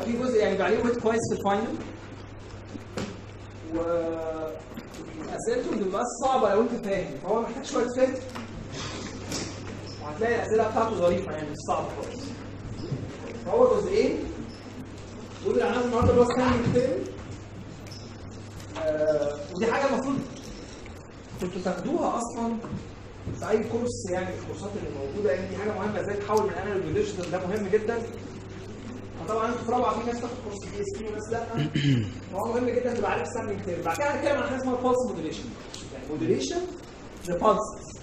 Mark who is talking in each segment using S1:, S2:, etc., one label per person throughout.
S1: في جزء يعني بيبقى عليه ويت كويس في الفاينل و اسئلته ما بتبقاش صعبه لو انت فاهم فهو محتاج شويه فهم وهتلاقي الاسئله بتاعته ظريفه يعني مش صعبه خالص فهو جزئين دول اللي عملنا النهارده اللي هو سكاننج ثيرم ودي حاجه المفروض كنتوا تاخدوها اصلا في اي كورس يعني في الكورسات اللي موجوده يعني دي حاجه مهمه ازاي تحول من انالوج لديجيتال ده مهم جدا طبعا انتوا في رابعه في ناس تاخد كورس دي اس بي وناس لا فهو مهم جدا تبقى عارف سامبلنج ثيرم بعد كده هنتكلم عن حاجه اسمها البولس موديليشن يعني موديليشن لبالسز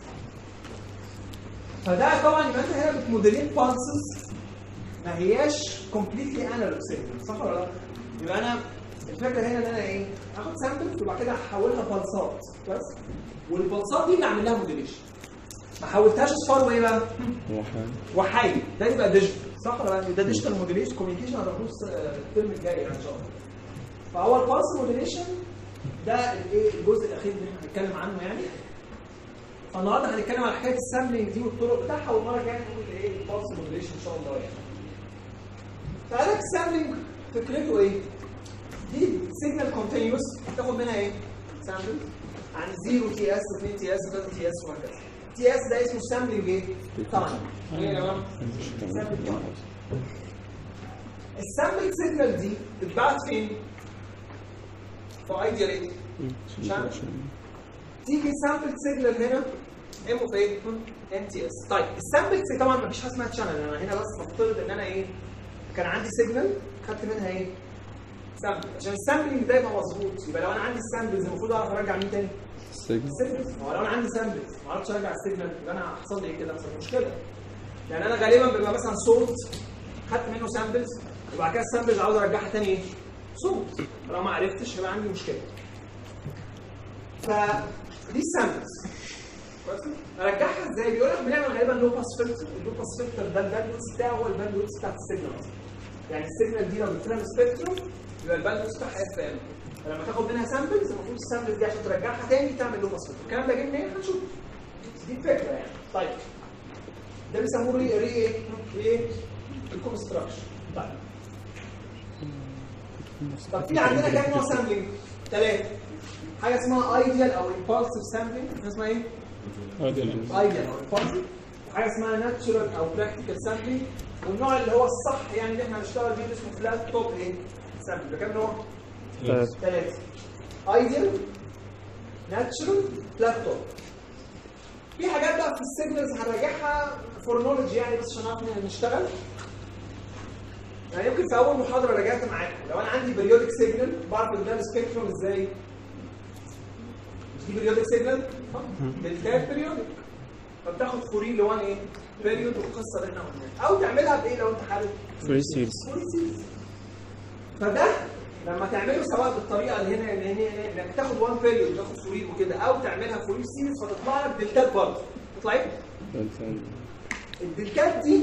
S1: فده طبعا يبقى انت هنا بتموديليت بالسز ما هياش كومبليتلي انالوج سيجنال صح ولا لا؟ يبقى انا الفكره هنا ان انا ايه؟ اخد سامبلز وبعد كده احولها بلصات بس والبلصات دي اللي اعمل لها موديليشن ما حولتهاش اصفار وايه بقى؟ وحايد ده يبقى ديجيتال صح ولا لا؟ ده ديجيتال موديليشن كوميونيكيشن هناخده الترم الجاي يعني ان شاء الله فهو البلس موديليشن ده الايه الجزء الاخير اللي احنا هنتكلم عنه يعني فالنهارده هنتكلم على حكايه السامبلنج دي والطرق بتاعها والمره الجايه نقول ايه البلس موديليشن ان شاء الله يعني فقالك السامبلنج فكرته ايه؟ دي سيجنال كونتينيوس تاخد منها ايه؟ سامبل عن 0 تي اس 2 تي اس 3 تي اس وهكذا تي اس ده اسمه سامبلنج ايه؟ تايم ايه يا جماعه؟ سامبل تايم السامبل سيجنال دي بتتبعت فين؟ في ايديال ايه؟ شانل تيجي سامبل سيجنال هنا ام في ايه؟ ان تي اس طيب السامبل طبعا ما فيش حاجه اسمها شانل انا هنا بس بفترض ان انا ايه؟ كان عندي سيجنال خدت منها ايه؟ سامبل عشان السامبلنج ده يبقى مظبوط يبقى لو انا عندي السامبلز المفروض اعرف ارجع مين تاني؟ السيجنالز ما هو لو انا عندي سامبلز ما اعرفش ارجع السيجنال يبقى انا هيحصل لي ايه كده؟ هيحصل لي مشكله يعني انا غالبا بيبقى مثلا صوت خدت منه سامبلز وبعد كده السامبلز عاوز ارجعها تاني ايه؟ صوت فلو ما عرفتش يبقى عندي مشكله فدي السامبلز كويس ارجعها ازاي؟ بيقول لك بنعمل غالبا لو باس فلتر اللو باس فلتر ده الباندويث بتاعه هو الباندويث بتاعت السيجنال اصلا يعني السيجنال دي لو جبت لها سبيكتروم يبقى الباندويث بتاعها اف ام فلما تاخد منها سامبلز المفروض السامبلز دي عشان ترجعها تاني تعمل لو باس فلتر الكلام ده جه منين؟ هنشوف دي الفكره يعني طيب ده بيسموه ري ري ايه؟ ري ريكونستراكشن طيب طب في عندنا كام نوع سامبلنج؟ ثلاثه حاجه اسمها ايديال او امبالسيف سامبلنج اسمها ايه؟ ايديال او امبالسيف وحاجه اسمها ناتشورال او براكتيكال سامبلنج والنوع اللي هو الصح يعني اللي احنا هنشتغل بيه اسمه فلات توب ايه؟ سامبل ده كام نوع؟ ثلاثه ايديال ناتشورال فلات توب في حاجات بقى في السيجنالز هنراجعها فور نولج يعني بس عشان نعرف نشتغل يعني يمكن في اول محاضره راجعت معاكم لو انا عندي بريودك سيجنال بعرف قدام السبيكتروم ازاي دي بريودك سيجنال بالتاب بريودك فبتاخد فورين لوان ايه بريود والقصه اللي احنا قلناها او تعملها بايه لو انت حابب
S2: فري سيريز
S1: فوري سيريز فده لما تعمله سواء بالطريقه اللي هنا اللي هنا انك تاخد وان بيريود تاخد فورين وكده او تعملها فوري سيريز فتطلع لك دلتات برضه تطلع ايه؟ الدلتات دي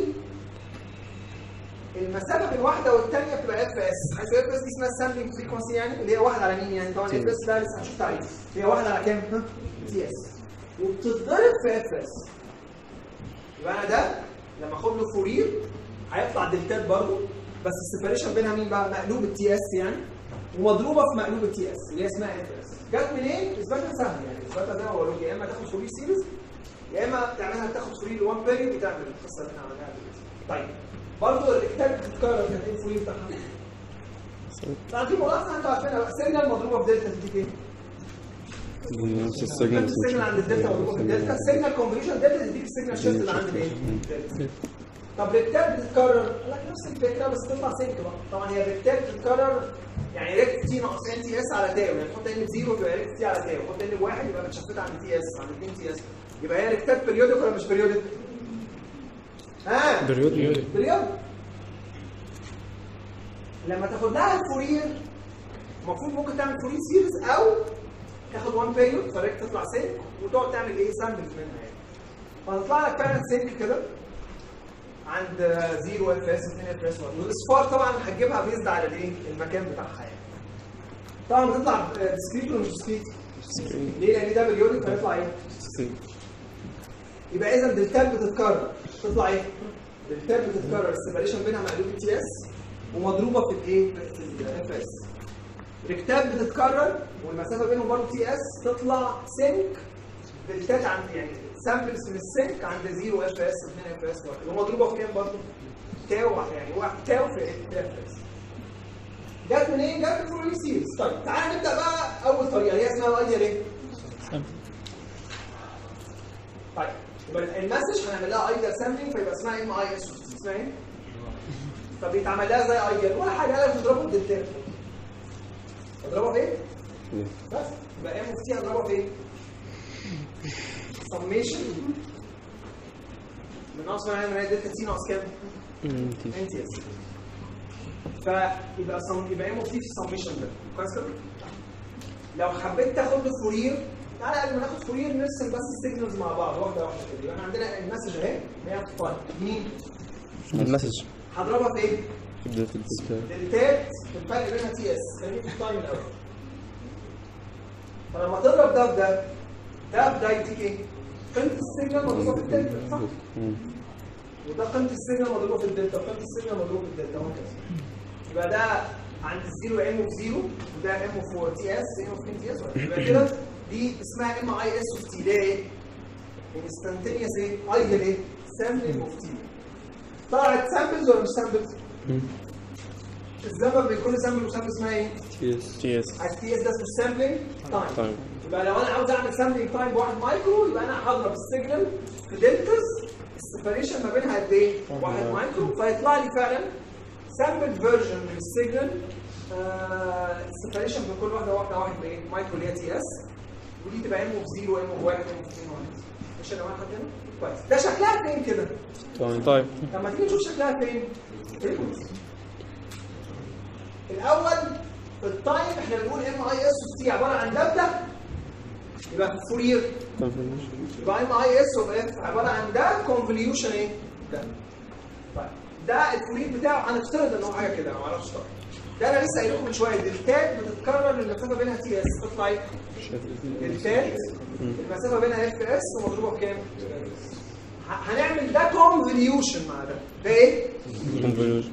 S1: المسافه بين واحده والثانيه بتبقى اف اس حيث اف اس دي اسمها سامبلنج فريكونسي يعني اللي هي واحده على مين يعني طبعا اف اس ده لسه هنشوف تعريف هي واحده على كام؟ ها؟ تي اس وبتتضرب في اف اس يبقى انا ده لما اخد له فورير هيطلع دلتات برضه بس السيبريشن بينها مين بقى؟ مقلوب التي اس يعني ومضروبه في مقلوب التي اس اللي هي اسمها اف اس جت منين؟ اثباتها سهل يعني اثباتها زي ما بقول لك يا اما تاخد فورير سيريز يا اما تعملها تاخد فورير لوان بيريود وتعمل القصه اللي احنا عملناها دلوقتي طيب برضه الكتاب بتتكرر كانت ايه الفورير بتاعها؟ لا دي ملاحظه انتوا عارفينها بقى سيجنال مضروبه في دلتا تديك ايه؟
S2: نفس السيجنال
S1: السيجنال عند الدلتا مضروبه في الدلتا السيجنال كونفوليوشن دلتا تديك السيجنال شيفت اللي عند الايه؟ الدلتا. طب ريكتاب بتتكرر لك نفس الفكره بس تطلع سلك بقى طبعا هي ريكتاب بتتكرر يعني ريكت تي ناقص ان تي اس على تاو يعني تحط ان بزيرو تبقى ريكت تي على تاو تحط ان بواحد يبقى متشفت عند تي اس عند 2 تي اس يبقى هي ريكتاب بريودك ولا مش بريودك؟ ها
S2: بريود
S1: بريود لما تاخد لها الفورير المفروض ممكن تعمل فورير سيريز او تاخد وان بيريود فريك تطلع سلك وتقعد تعمل ايه سامبلز منها يعني فهتطلع لك فعلا سلك كده عند 0 اف اس 2 اف اس والاصفار طبعا هتجيبها بيزد على الايه المكان بتاعها يعني طبعا بتطلع ديسكريت ولا مش ديسكريت ليه لان ده بريودك فيطلع ايه يبقى اذا دلتات بتتكرر تطلع ايه دلتات بتتكرر السيبريشن بينها مقلوب التي اس ومضروبه في الايه؟ في الاف اس ريكتات بتتكرر والمسافه بينهم برضه تي اس تطلع سينك دلتات عند يعني سامبلز من السينك عند 0 اف اس 2 اف اس برضه ومضروبه في كام برضه؟ تاو يعني واحد تاو في اف اس جت منين؟ جت من فلوري سيريز طيب تعالى نبدا بقى اول طريقه اللي هي اسمها الايديا ليه؟ طيب يبقى المسج هنعمل لها ايديا سامبلينج فيبقى اسمها ام اي اس اسمها ايه؟ فبيتعمل لها زي ايديا ولا حاجه قالك تضربه بالدلتات اضربها في ايه؟ بس يبقى ام اوف تي هضربها في ايه؟ سميشن من ناقص واحد من دلتا تي ناقص كام؟ انت اس فيبقى صم... يبقى ام اوف تي في السميشن ده كويس كده؟ لو حبيت تاخد له فورير تعالى قبل ما ناخد فورير نرسم بس السيجنالز مع بعض واحده واحده كده يبقى احنا عندنا المسج اهي اللي هي في الفايل مين؟
S2: المسج
S1: هضربها في ايه؟
S2: تبدأ في الدلتا
S1: دلتات الفرق بينها تي اس خليني في التايم الاول فلما تضرب ده بده ده بده يديك ايه؟ قيمه السيجنال مضروبه في الدلتا صح؟
S2: مم.
S1: وده قيمه السيجنال مضروبه في الدلتا وقيمه السيجنال مضروبه في الدلتا وهكذا يبقى ده عند الزيرو ام اوف زيرو وده ام اوف 4 تي اس ام اوف 10 تي اس يبقى كده دي اسمها ام اي اس اوف تي ده ايه؟ انستنتينيوس ايه؟ ايديال ايه؟ سامبلنج اوف تي طلعت سامبلز ولا مش سامبلز؟
S2: مم.
S1: الزمن بين كل سامبل وسامبل اسمها ايه؟
S2: تي اس تي اس
S1: التي اس ده اسمه سامبلنج تايم
S2: تايم
S1: يبقى لو انا عاوز اعمل سامبلنج تايم بواحد مايكرو يبقى انا هضرب السيجنال في دلتاز السيبريشن ما بينها قد ايه؟ واحد مايكرو فيطلع لي فعلا سامبل فيرجن من السيجنال السيبريشن بين كل واحده واحده واحد بايه؟ مايكرو اللي هي تي اس ودي تبقى ام اوف 0 ام اوف 1 ام اوف 2 1 مش انا واحد هنا؟ كويس ده شكلها فين كده؟
S2: تايم طيب
S1: لما تيجي تشوف شكلها فين؟ فريكونسي الاول في التايم احنا بنقول ام اي اس تي عباره عن ده يبقى في الفورير يبقى ام اي اس اوف اف عباره عن ده كونفوليوشن ايه؟ ده طيب ده الفورير بتاعه هنفترض ان هو حاجه كده ما اعرفش طبعا ده انا لسه قايل لكم من شويه الدلتات بتتكرر المسافه بينها تي اس تطلع ايه؟ دلتات المسافه بينها اف اس ومضروبه بكام؟ ه- هنعمل ده كونفوليوشن مع ده ده ايه؟
S2: كونفوليوشن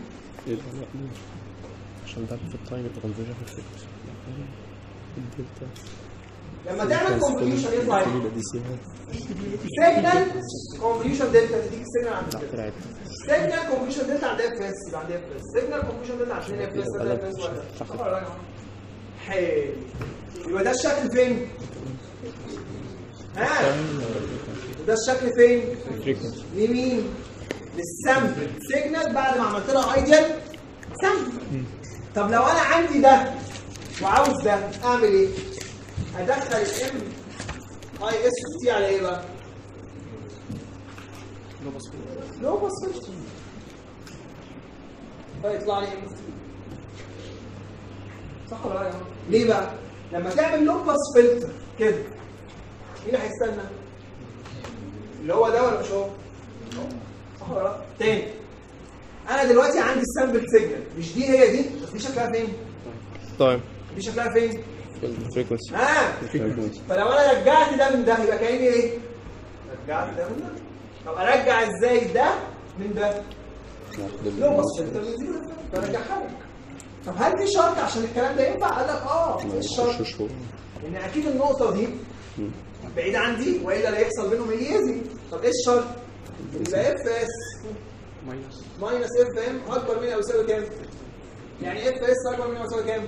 S2: عشان ده في التايم يبقى كونفوليوشن في الفريكونسي الدلتا
S1: لما تعمل كونفوليوشن يطلع ايه؟
S2: يبقى دي سي هات
S1: سيجنال كونفوليوشن دلتا تديك السيجنال عند
S2: تحت
S1: الدلتا
S2: العين
S1: سيجنال كونفوليوشن دلتا عند اف اس يبقى عند اف اس سيجنال كونفوليوشن دلتا عند 2 اف اس 3 اف اس وهكذا
S2: صح.
S1: صح ولا لا يا جماعة؟ حلو يبقى ده الشكل فين؟ ها وده الشكل فين؟
S2: فريكونسي
S1: لمين؟ للسامبل سيجنال بعد ما عملت لها ايديال سامبل طب لو انا عندي ده وعاوز ده اعمل ايه؟ ادخل الام اي اس تي على ايه بقى؟ لو بس فلتر فيطلع لي ام صح ولا لا يا جماعه؟ ليه بقى؟ لما تعمل لو باس فلتر كده مين اللي هيستنى؟ اللي هو ده ولا مش هو؟ صح ولا لا؟ تاني انا دلوقتي عندي السامبل سيجنال مش دي هي دي بس دي شكلها فين؟
S2: تايم
S1: دي شكلها فين؟
S2: في الفريكونسي
S1: ها
S2: الفريكونسي
S1: فلو انا رجعت ده من ده يبقى كاني ايه؟ رجعت ده من ده طب ارجع ازاي ده من ده؟ لو بس فلتر من زيرو برجعها لك طب هل في شرط عشان الكلام ده ينفع؟ قال لك اه ايه الشرط؟
S2: مش شهور
S1: ان اكيد النقطه دي بعيده عن دي والا لا يحصل بينهم اليازي طب ايه الشرط؟ يبقى اف اس ماينس اف ام اكبر من او يساوي كام؟ يعني اف اس اكبر من او يساوي كام؟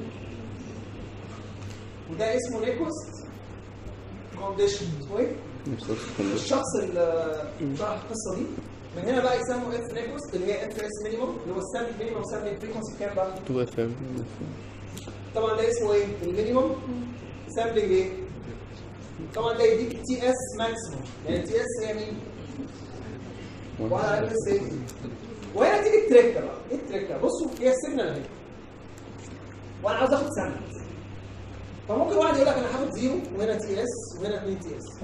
S1: وده اسمه نيكوست كونديشن اسمه ايه؟
S2: نفس الكونديشن
S1: الشخص اللي شرح القصه دي من هنا بقى يسموا اف نيكوست اللي هي اف اس مينيموم اللي هو السامبل مينيموم سامبل فريكونسي كام بقى؟
S2: 2 اف ام
S1: طبعا ده اسمه ايه؟ المينيموم سامبلنج ايه؟ طبعا ده يديك تي اس ماكسيموم يعني تي اس هي مين؟ واحد على اف اس ايه؟ وهنا تيجي التريكه بقى ايه التريكه؟ بصوا هي السيجنال اهي وانا عاوز اخد سامبل فممكن واحد يقول لك انا هاخد زيرو وهنا تي اس وهنا 2 تي اس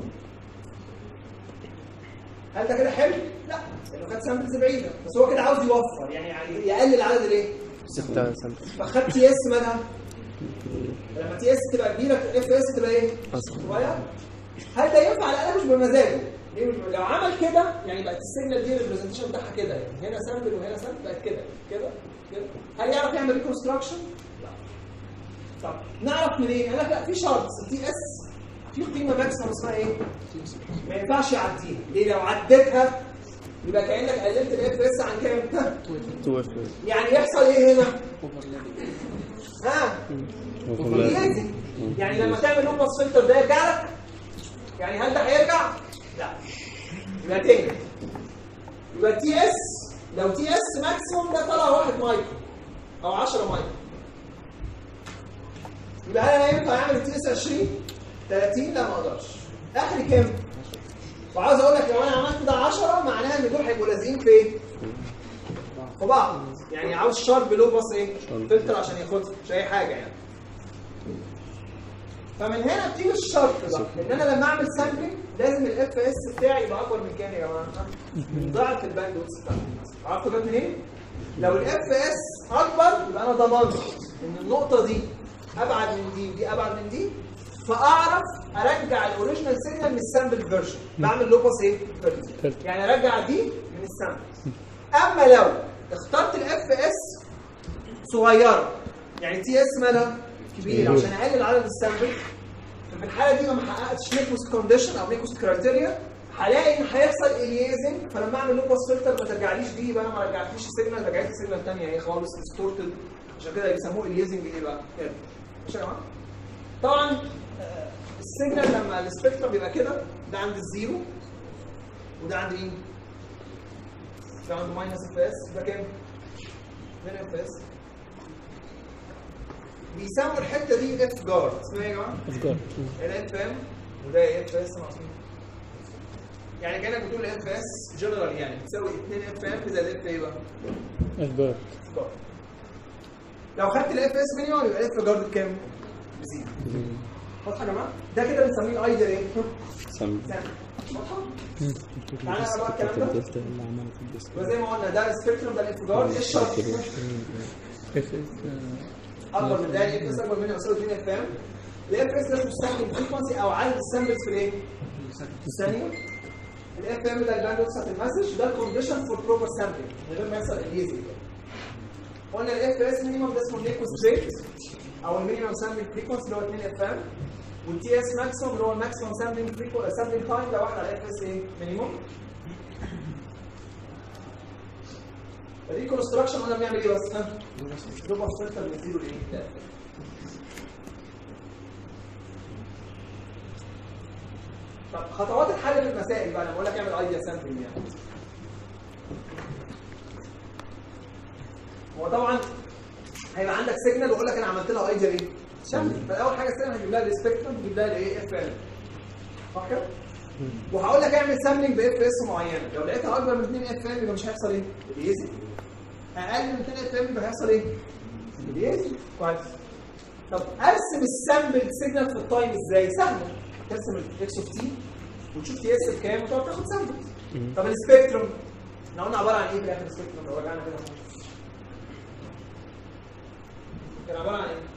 S1: هل ده كده حلو؟ لا لانه خد سامبلز بعيده بس هو كده عاوز يوفر يعني يعني يقلل عدد الايه؟
S2: 6 سنت
S1: فخدت تي اس مالها لما تي اس تبقى كبيره اف اس تبقى ايه؟
S2: أصغر.
S1: صغيره هل ده ينفع على الاقل مش بمزاجه ليه مش لو عمل كده يعني بقت السيجنال دي الريبريزنتيشن بتاعها كده يعني هنا سامبل وهنا سامبل بقت كده كده كده تعمل ريكونستراكشن؟ لا طب نعرف منين؟ قال لك لا في شرط تي اس في قيمه ماكسيمم اسمها ايه؟ ما ينفعش يعديها ليه لو عديتها يبقى كانك قللت الاف اس عن كام؟
S2: 2 اف
S1: يعني يحصل ايه هنا؟ ها؟ لازم يعني لما تعمل لوب باس فلتر ده يرجع لك؟ يعني هل ده هيرجع؟ لا يبقى تاني يبقى تي اس لو تي اس ماكسيموم ده طلع 1 مايكرو او 10 مايكرو يبقى هل انا ينفع اعمل تي اس 20 30 لا ما اقدرش اخري كام؟ وعاوز اقول لك لو انا عملت ده 10 معناها ان دول هيبقوا لازقين في ايه؟ في بعض يعني عاوز شارب لو باس ايه؟ فلتر عشان ياخدها مش اي حاجه يعني فمن هنا بتيجي الشرط بقى ان انا لما اعمل سامبلنج لازم الاف اس بتاعي يبقى اكبر من كام يا جماعه؟ من ضعف الباند ويدث بتاعتي عرفتوا جت منين؟ لو الاف اس اكبر يبقى انا ضمنت ان النقطه دي ابعد من دي ودي ابعد من دي فاعرف ارجع الاوريجينال سيجنال من السامبل فيرجن بعمل لوباس ايه؟ فلتر. يعني ارجع دي من السامبل اما لو اخترت الاف اس صغيره يعني تي اس مالها كبير عشان اقلل عدد السامبل ففي الحاله دي لو ما حققتش نيكوست كونديشن او نيكوست كرايتيريا هلاقي ان هيحصل اليزنج فلما اعمل لوباس فلتر ما ترجعليش دي يبقى انا ما رجعتليش سيجنال رجعت لي سيجنال ثانيه اهي خالص ديستورتد عشان كده بيسموه اليزنج ايه بقى؟ كده ماشي يا جماعه؟ طبعا آه، السيجنال لما السبيكترم بيبقى كده ده عند الزيرو وده عند مين؟ ده عند ماينس اف اس ده كام؟ 2 اف اس بيسموا الحته دي اف جارد اسمها ايه يا جماعه؟
S2: افكار
S1: هنا اف ام وده اف اس ناقصين يعني كانك بتقول اف اس جنرال يعني بتساوي 2 اف ام زائد اف ايه بقى؟
S2: افكار
S1: اف جارد لو خدت الاف اس مينيمم يبقى الاف جارد بكام؟ بزيرو واضحه يا جماعه؟ ده كده بنسميه ايدر ايه؟
S2: سم
S1: سامبل واضحه؟ تعالى بقى الكلام ده
S2: الدلتا اللي عملت الديسك
S1: يبقى زي ما قلنا ده السبيكترم ده الاف جارد ايه الشرط؟
S2: اف اس
S1: اكبر من ده الاف اس اكبر منه يساوي 2 اف ام الاف اس ده مستخدم فريكونسي او عدد السامبلز في الايه؟ في الثانيه الاف ام ده الباند بتاعت المسج ده الكونديشن فور بروبر سامبلنج من غير ما يحصل اليزنج قلنا الاف اس مينيمم ده اسمه نيكوست ريت او المينيمم سامبلنج فريكونسي اللي هو 2 اف ام والتي اس ماكسيمم اللي هو الماكسيمم سامبلنج سامبلنج تايم ده واحد على اف اس ايه مينيمم الريكونستراكشن قلنا بنعمل ايه بس ها؟ دوبر فلتر من زيرو لايه؟ طب خطوات الحل في المسائل بقى انا بقول لك اعمل ايديا سامبلنج يعني هو طبعا هيبقى عندك سيجنال واقول لك انا عملت لها ايديا ايه؟ سامبلنج فاول حاجه السيجنال هجيب لها السبيكترم هجيب لها الايه اف ال صح كده؟ وهقول لك اعمل سامبلنج باف اس معينه لو لقيتها اكبر من 2 اف ال يبقى مش هيحصل ايه؟ بيزي اقل من 2 اف ال يبقى هيحصل ايه؟ بيزي كويس طب ارسم السامبل سيجنال في التايم ازاي؟ سهله ترسم الاكس اوف تي وتشوف تي اس بكام وتقعد تاخد سامبل طب السبيكتروم احنا قلنا عباره عن ايه في الاخر السبيكتروم لو رجعنا كده كان عباره عن ايه؟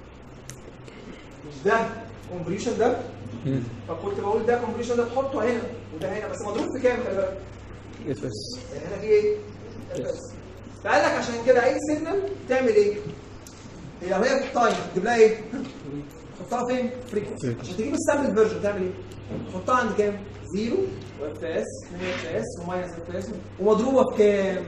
S1: مش ده كومبريشن ده فكنت بقول ده كومبريشن ده تحطه هنا وده هنا بس مضروب في كام خلي بالك؟
S2: اف اس
S1: يعني هنا في ايه؟ FS. فقال لك عشان كده اي سيجنال تعمل ايه؟ هي لو هي في التايم تجيب لها ايه؟ تحطها فين؟ فريكونسي عشان تجيب السامبل فيرجن تعمل ايه؟ تحطها عند كام؟ زيرو واف اس 2 اف اس وماينس اف اس ومضروبه في كام؟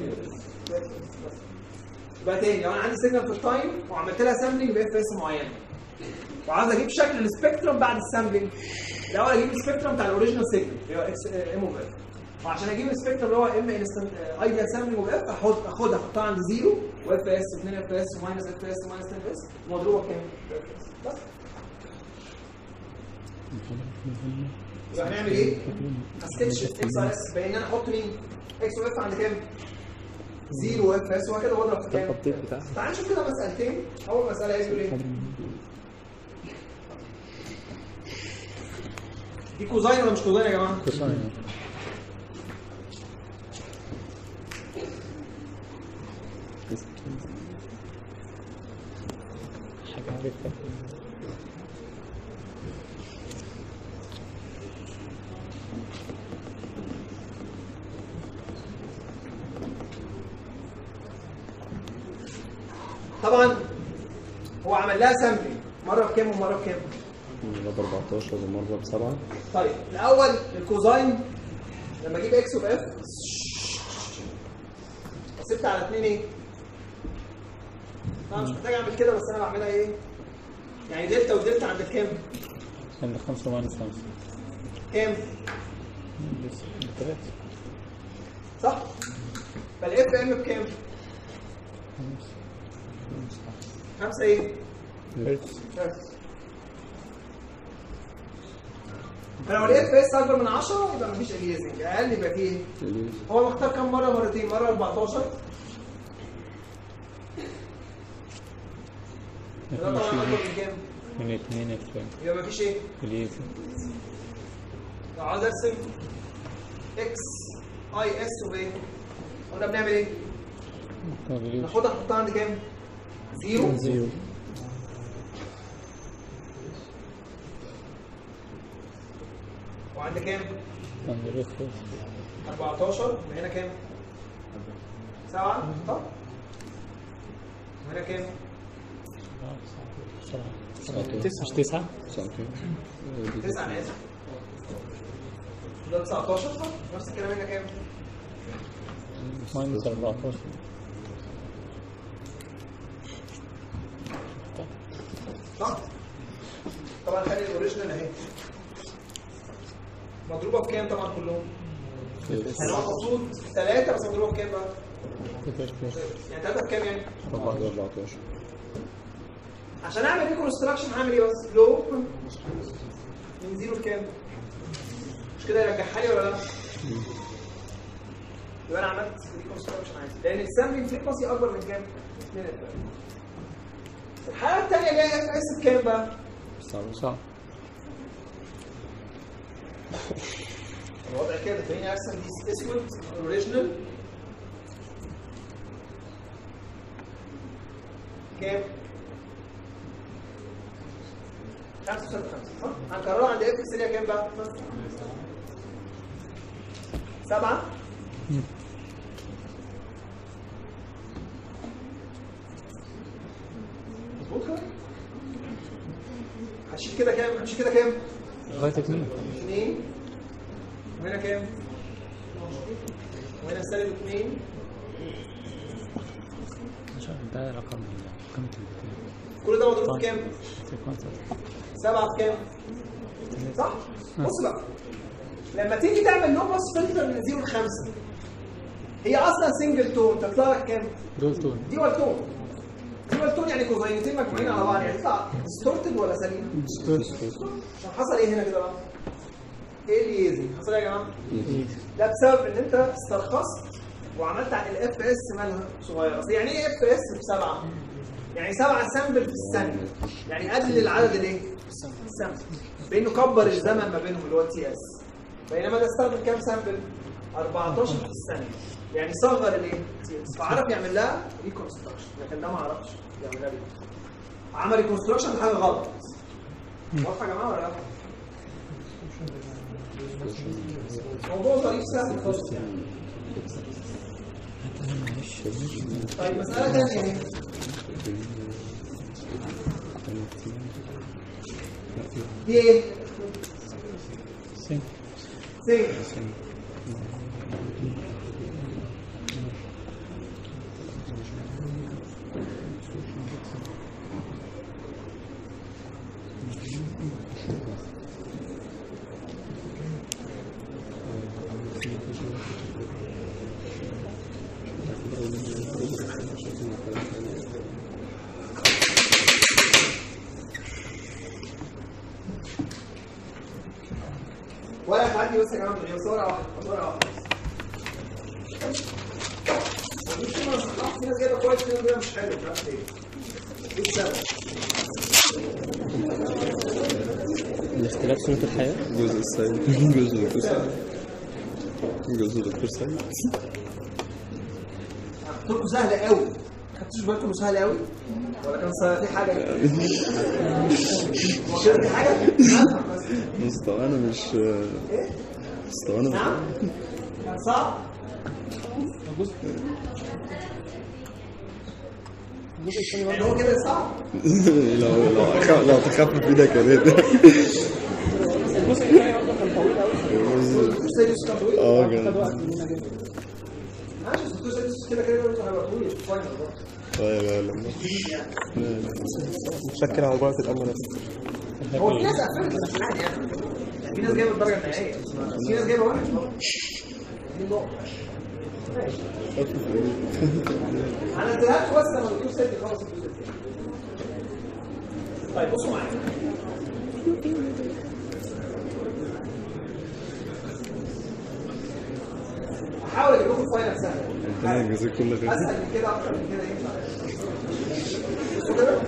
S1: يبقى تاني لو انا عندي سيجنال في التايم وعملت لها سامبلنج باف اس معينه وعاوز اجيب شكل السبيكترم بعد السامبلنج الاول اجيب السبيكترم بتاع الاوريجينال سيجنال اللي هو اكس ام اوف اف وعشان اجيب السبيكترم اللي هو ام انستنت ايديال سامبلنج اوف اف احط اخدها احطها عند زيرو واف اس 2 اف اس وماينس اف اس وماينس 10 اف اس ومضروبه كام؟ بس يبقى هنعمل ايه؟ هستكشف اكس ار اس بان انا احط مين؟ اكس واف عند كام؟ زيرو واف اس وهكذا واضرب في كام؟
S2: الابديت بتاعها
S1: تعال نشوف كده مسألتين أول مسألة يقول إيه؟ دي كوزاين ولا مش كوزاين يا جماعة؟
S2: كوساين حاجة عارفها
S1: طبعا هو عمل لها سامبلينج مره بكام ومره بكام
S2: مرة ب 14 ومرة بسبعة
S1: طيب الاول الكوزاين لما اجيب اكس اوف اف بصيت على 2 ايه انا مش محتاج اعمل كده بس انا بعملها ايه يعني دلتا ودلتا عند كام
S3: عند خمسة وماينس خمسة
S1: كام
S3: بس ثلاثة
S1: صح فالاف ام بكام خمسة ايه
S3: هرتز
S1: بس فلو الاف اس اكبر من 10 يبقى مفيش اليزنج اقل يبقى فيه ايه
S2: إليز
S1: هو مختار كام مره مرتين مره 14 ده طبعا اكبر من كام
S3: من اتنين اف
S1: يبقى مفيش ايه
S3: اليز
S1: لو عاوز ارسم اكس اي اس وايه قلنا بنعمل ايه ناخدها نحطها عند كام زيرو
S3: زيرو
S1: وعند كام
S3: عند الاف
S1: 14 وهنا كام سبعة طب وهنا كام
S3: سبعة تسعة مش تسعة
S2: ساعتين
S1: تسعة انا اسف ده 19 صح نفس الكلام هنا كام
S3: ماينس 14
S1: صح طبعا خلي الاوريجينال اهي مضروبه بكام طبعا كلهم يعني هو المفروض ثلاثة بس مضروبه بكام بقى؟ يعني ثلاثة بكام يعني؟
S2: 14
S1: عشان اعمل ريكونستراكشن هعمل ايه بس؟ لو من زيرو لكام؟ مش كده يرجعها لي ولا لا؟ يبقى انا عملت ريكونستراكشن عادي لان السامبلنج فريكونسي اكبر من كام؟ 2 الحاله الثانيه اللي هي اف اس بكام بقى؟
S3: صح
S1: الوضع كده خليني ارسم دي اسود اوريجينال كام؟ 5 صح؟ هنكررها عند اف اس اللي هي كام بقى؟ 7 مظبوط كده؟ هشيل كده كام؟ هشيل كده كام؟
S3: لغاية اتنين
S1: اثنين وهنا كام؟ وهنا سالب اثنين
S3: مش عارف ده رقم قيمة الاثنين
S1: كل ده مضروب في كام؟
S3: سيكونس
S1: سبعة في كام؟ صح؟ بص بقى لما تيجي تعمل لو باس فلتر من 0 ل 5 هي اصلا سنجل تون تطلع لك كام؟
S3: دول تون
S1: ديوال تون ديوال تون يعني كوزينتين مجموعين على بعض يعني تطلع ديستورتد ولا سليم؟ طب حصل ايه هنا كده بقى؟ ايه اللي يزي؟ حصل ايه يا جماعه؟ ده بسبب ان انت استرخصت وعملت على الاف اس مالها صغيره اصل يعني ايه اف اس بسبعه؟ يعني سبعه سامبل في الثانيه يعني قلل العدد الايه؟ السامبل بانه كبر الزمن ما بينهم اللي هو التي اس بينما ده استخدم كام سامبل؟ 14 في الثانيه يعني صغر الايه؟ تي اس فعرف يعمل لها ريكونستراكشن لكن ده ما عرفش يعملها ريكونستراكشن عمل ريكونستراكشن حاجه غلط واضحه يا جماعه ولا لا؟ موضوع ظريف سهل خالص يعني طيب مسألة تانية اهي دي ايه؟
S3: سين
S1: سين ولا تعدي بس يا جماعه من غير صوره واحده صوره واحده مش في ناس- في ناس جايبه كويس في ناس جايبه مش حلو مش عارف ايه ايه السبب؟
S3: الاختلاف سنة الحياة
S2: جزء السيد جزء الكرسي جزء الكرسي
S1: قلت لكم سهله قوي ما خدتوش بالكم إنه سهل قوي ولا كان سهل في حاجه هو كان في حاجه أفهم بس.
S2: مستوانا مش
S1: ايه
S2: مستوانا
S1: نعم كان صعب يعني هو كده صعب
S2: لو لو أخ- لو تخفف ايدك يا ريت
S1: الجزء الثاني برضه كان طويل قوي الدكتور سيدس كان طويل
S2: اه
S1: خد
S2: جامد.
S1: وقت مننا جدا ماشي الدكتور سيدس كده كده برضه هيبقى طويل فاينل برضه
S2: لا لا لا متشكر على موبايل الأمر
S1: هو في ناس قفلت الامتحان يعني يعني في ناس جايبه الدرجه النهائيه بس ما- في ناس جايبه واحد برضه. دي النقطه ماشي هنزلها لكم بس لما الدكتور سيد يخلص الجزء الثاني طيب بصوا معايا هحاول اجيب لكم فاينل سهل
S2: ربنا يجازيك كل خير
S1: اسهل من كده اكتر من كده ينفع بصوا كده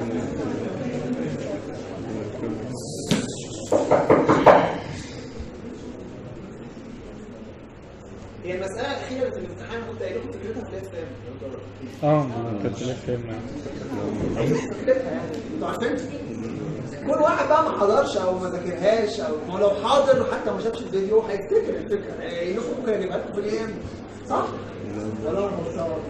S1: هي المسألة الأخيرة اللي في الامتحان كنت قايل لكم فكرتها في الاف ام
S3: اه ما كنت لك فاهم
S1: فكرتها يعني انتوا عارفين كل واحد بقى ما حضرش او ما ذاكرهاش او ما لو حاضر حتى ما شافش الفيديو هيفتكر الفكره يعني قايل لكم ممكن اجيبها لكم في الايام صح؟ ولا انا متصور؟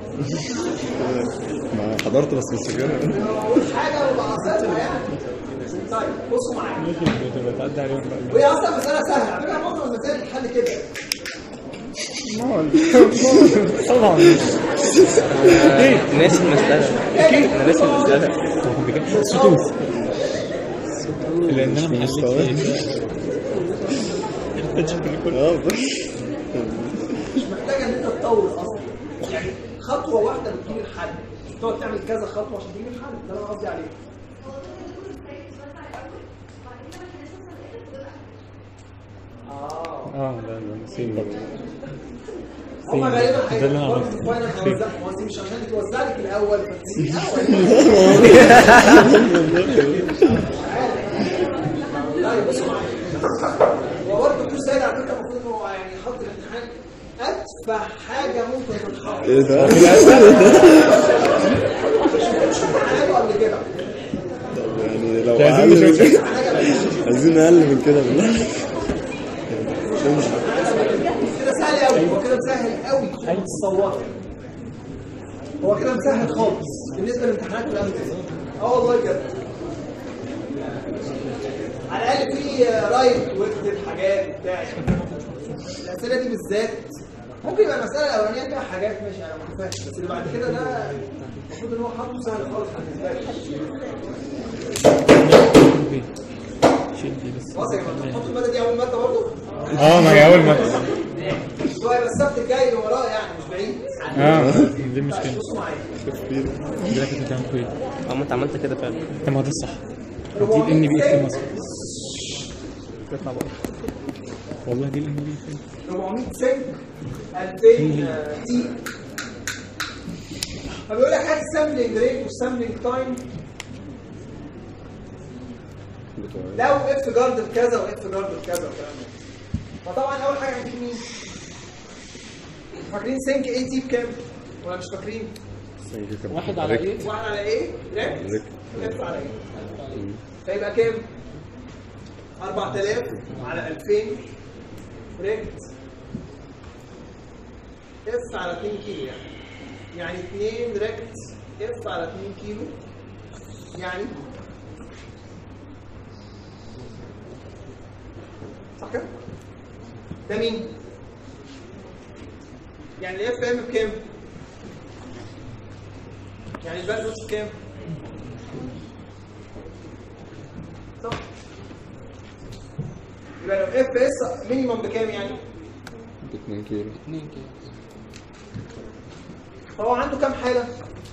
S2: ما حضرت بس مش فاكرها
S1: اقول حاجه وبعصرها يعني طيب بصوا معايا
S3: ممكن بتبقى تعدي عليهم بقى
S1: وهي اصلا مساله سهله على فكره معظم المسائل الحل كده
S3: طبعا
S4: ناسي المسألة أنا ناسي المسألة
S3: هو بجد صوت لان انا ما حسيتش
S2: اه بس
S1: مش محتاجه ان انت تطول اصلا يعني خطوه واحده بتجيب الحل مش تقعد تعمل كذا خطوه عشان تجيب الحل ده اللي انا قصدي عليه اه
S3: اه لا لا نسيم برضه
S1: هم غالبا
S3: ده اللي أنا
S1: هيبقوا
S3: عملته.
S1: في الفاينل توزع ما انت مش عشان توزع لك الاول فتسيب الاول لا بصوا معايا هو برضه الدكتور سيد على فكره المفروض ان هو يعني يحط الامتحان اتفه حاجه ممكن تتحط
S2: ايه ده؟
S1: حاجه قبل كده
S2: طب يعني لو
S3: عايزين
S2: أقل
S3: نشوف.
S2: من- عايزين اقل من كده بالله
S1: كده سهل قوي هو كده مسهل قوي تصور هو كده مسهل خالص بالنسبه للامتحانات والامتحانات اه والله بجد على الاقل في رايت واكتب حاجات بتاع الاسئله دي بالذات ممكن يبقى المساله الاولانيه فيها حاجات ماشي انا متفاهم بس اللي بعد كده ده المفروض ان هو حاطه سهل خالص بالنسبه لي
S3: شيل دي بس
S1: خلاص يا جماعه تحطوا الماده دي اول ماده برضه
S3: اه ما هي اول ما
S1: هو هيبقى السبت الجاي اللي وراه يعني مش بعيد
S3: اه دي المشكله
S1: بصوا معايا
S3: دي لك كده طويل
S4: أما أنت عملت كده فعلا
S3: انت ما ده الصح دي الان بي اف مصر
S4: اطلع بقى
S3: والله دي الان بي اف
S1: 400 سنت 2000 تي فبيقول لك هات السامبلنج ريت والسامبلنج تايم لو اف جارد بكذا واف جارد بكذا والكلام ده فطبعا اول حاجه هنجيب مين؟ فاكرين سينك اي تي بكام؟ ولا مش فاكرين؟
S3: واحد على ايه؟
S1: واحد على ايه؟ ريكت
S2: ريكت.
S1: اف على ايه؟ فيبقى كام؟ 4000 على 2000 ريكت اف على 2 كيلو يعني يعني 2 ريكت اف على 2 كيلو يعني صح كده؟ ده مين؟ يعني الاف ام بكام؟ يعني الباك نوتس بكام؟ صح يبقى لو اف اس مينيمم بكام يعني؟
S2: 2 كيلو
S1: فهو عنده كام حالة؟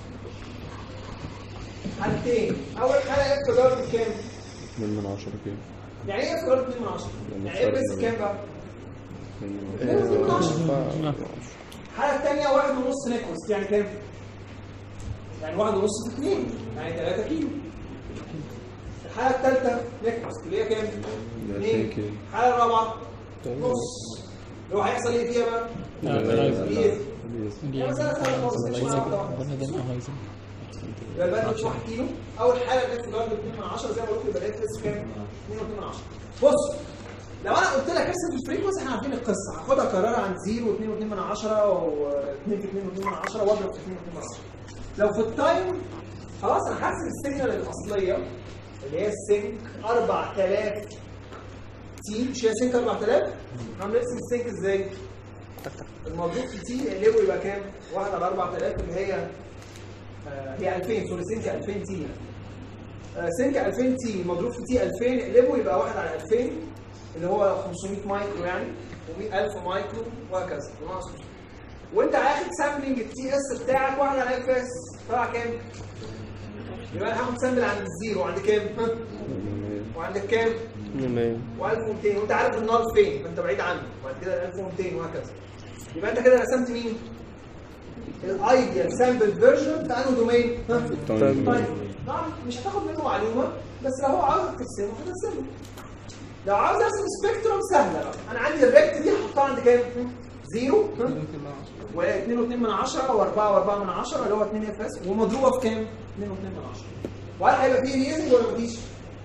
S1: حالتين أول حالة اف جارد بكام؟
S2: 2 من 10 كيلو
S1: يعني ايه اف جارد 2 من 10؟ يعني اف اس بكام بقى؟
S2: 2 من 10
S1: الحالة الثانية واحد ونص نيكوست يعني كام؟ يعني واحد ونص في اثنين يعني 3 كيلو الحالة الثالثة نيكوست اللي هي كام؟
S2: 2
S1: 2
S2: كيلو
S1: الحالة الرابعة نص اللي هو هيحصل ايه فيها بقى؟ ايه؟ يعني مسألة سهلة خالص مش معاها طبعا يبقى الباقي مش 1 كيلو اول حاجه الاف جارد 2 من 10 زي ما قلت يبقى الاف اس كام 2 من 10 بص لو انا قلت لك ارسم الفريكونسي احنا عارفين القصه هاخدها كررها عن 0 و2 و2 من 10 و2 في 2 و2 من 10 واضرب في 2 و2 من 10 لو في التايم خلاص انا هحسب السيجنال الاصليه اللي هي السync 4000 تي مش هي سync 4000 احنا بنرسم السync ازاي؟ المضروب في تي الليبو يبقى كام؟ 1 على 4000 اللي هي آه هي 2000 سوري سync 2000 تي يعني. آه سync 2000 تي مضروب في تي 2000 الليبو يبقى 1 على 2000 اللي هو 500 مايكرو يعني و1000 مايكرو وهكذا بناقص 500. وانت هاخد سامبلنج التي اس بتاعك 1 على اف اس طلع كام؟ يبقى انا هاخد سامبل عند الزيرو عند كام؟ ها؟ وعند كام؟
S4: 100
S1: و1200 وانت عارف النار فين فانت بعيد عنه وبعد كده 1200 وهكذا يبقى انت كده رسمت مين؟ الايديال سامبل فيرجن في انه دومين ها؟ طيب طبعا مش هتاخد منه معلومه بس لو هو عاوز ترسمه هترسمه لو عاوز ارسم سبيكترم سهله بقى انا عندي الريكت دي هحطها عند كام؟ زيرو ها؟ و2 و2 من 10 و4 و4 من 10 اللي هو 2 اف اس ومضروبه في كام؟ 2 و2 من 10 وهل هيبقى فيه ريزنج ولا مفيش؟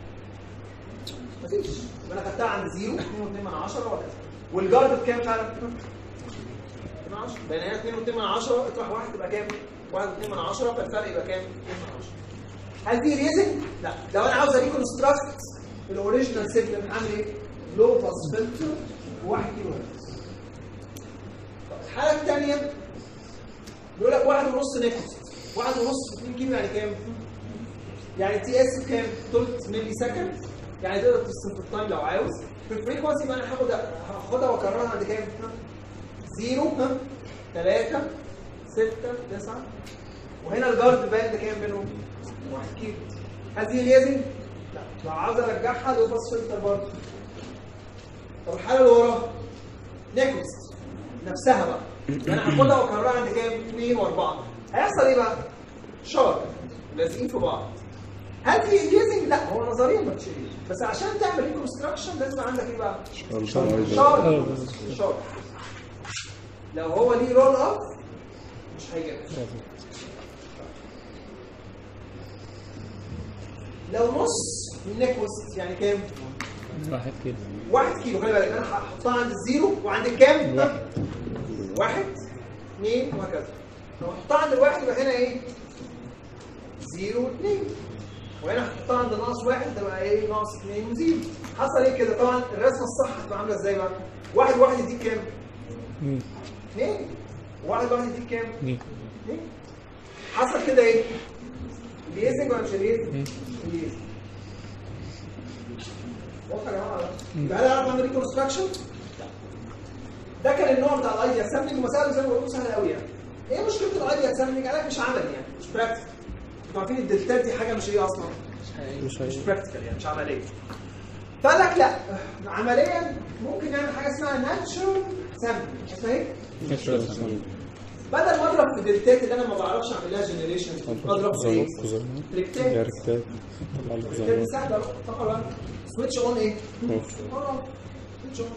S1: مفيش يبقى انا خدتها عند 0 2 و2 من 10 وهكذا والجارد بكام فعلا؟ 2 من 10 بين هنا 2 و2 من 10 اطرح واحد تبقى كام؟ 1 و2 من 10 فالفرق يبقى كام؟ 2 من 10 هل في ريزنج؟ لا لو انا عاوز ريكونستراكت الاوريجينال سيجنال هعمل ايه؟ لو باس فلتر 1 كيلو هرتز الحاله الثانيه بيقول لك واحد ونص نيكوست واحد ونص في 2 كيلو يعني كام؟ يعني تي اس كام؟ ثلث ملي سكند يعني تقدر ترسم في التايم لو عاوز في الفريكونسي بقى انا هاخد هاخدها واكررها عند كام؟ زيرو ها 3 6 9 وهنا الجارد باند كام بينهم؟ 1 كيلو هل دي لازم؟ لا لو عاوز ارجعها لو باس فلتر برضه طب الحاله اللي وراها نيكوست نفسها بقى انا هاخدها واكررها عند كام؟ 2 و4 هيحصل ايه بقى؟ شارب لازقين في بعض هل في ليزنج؟ لا هو نظريا ما تشيلش بس عشان تعمل ريكونستراكشن لازم عندك ايه بقى؟ شارب شارب لو هو ليه رول اب مش هيجيب لو نص من نيكوست يعني كام؟
S3: واحد كده
S1: واحد كيلو خلي بالك انا هحطها عند الزيرو وعند الكام؟ واحد اثنين وهكذا لو هحطها عند الواحد يبقى هنا ايه؟ زيرو اثنين وهنا هحطها عند ناقص واحد تبقى ايه؟ ناقص اثنين وزيرو حصل ايه كده؟ طبعا الرسمه الصح هتبقى عامله ازاي بقى؟ واحد واحد يديك كام؟
S3: مم.
S1: اثنين واحد واحد يديك كام؟
S3: اتنين.
S1: اثنين حصل كده ايه؟ ليزنج ولا مش ليزنج؟ ليزنج واضح يا جماعه يبقى هل اعرف اعمل ريكونستراكشن؟ ده كان النوع بتاع الايديا سامبلنج ومسائل زي ما بقول سهله قوي يعني ايه مشكله الايديا سامبلنج؟ قال لك مش عملي يعني مش براكتيكال انتوا عارفين الدلتات دي حاجه مش ايه اصلا؟
S4: مش
S1: مش
S4: هي
S1: براكتيكال يعني مش عمليه فقال لك لا عمليا ممكن نعمل حاجه اسمها ناتشورال سامبلنج اسمها ايه؟ بدل ما اضرب في دلتات اللي انا ما بعرفش اعمل لها جنريشن اضرب في ايه؟ ريكتات
S2: دايركتات طلع
S1: ريكتات
S2: الكوزاينات
S1: سهله طبعا سويتش اون ايه؟
S2: اوف
S1: سويتش اون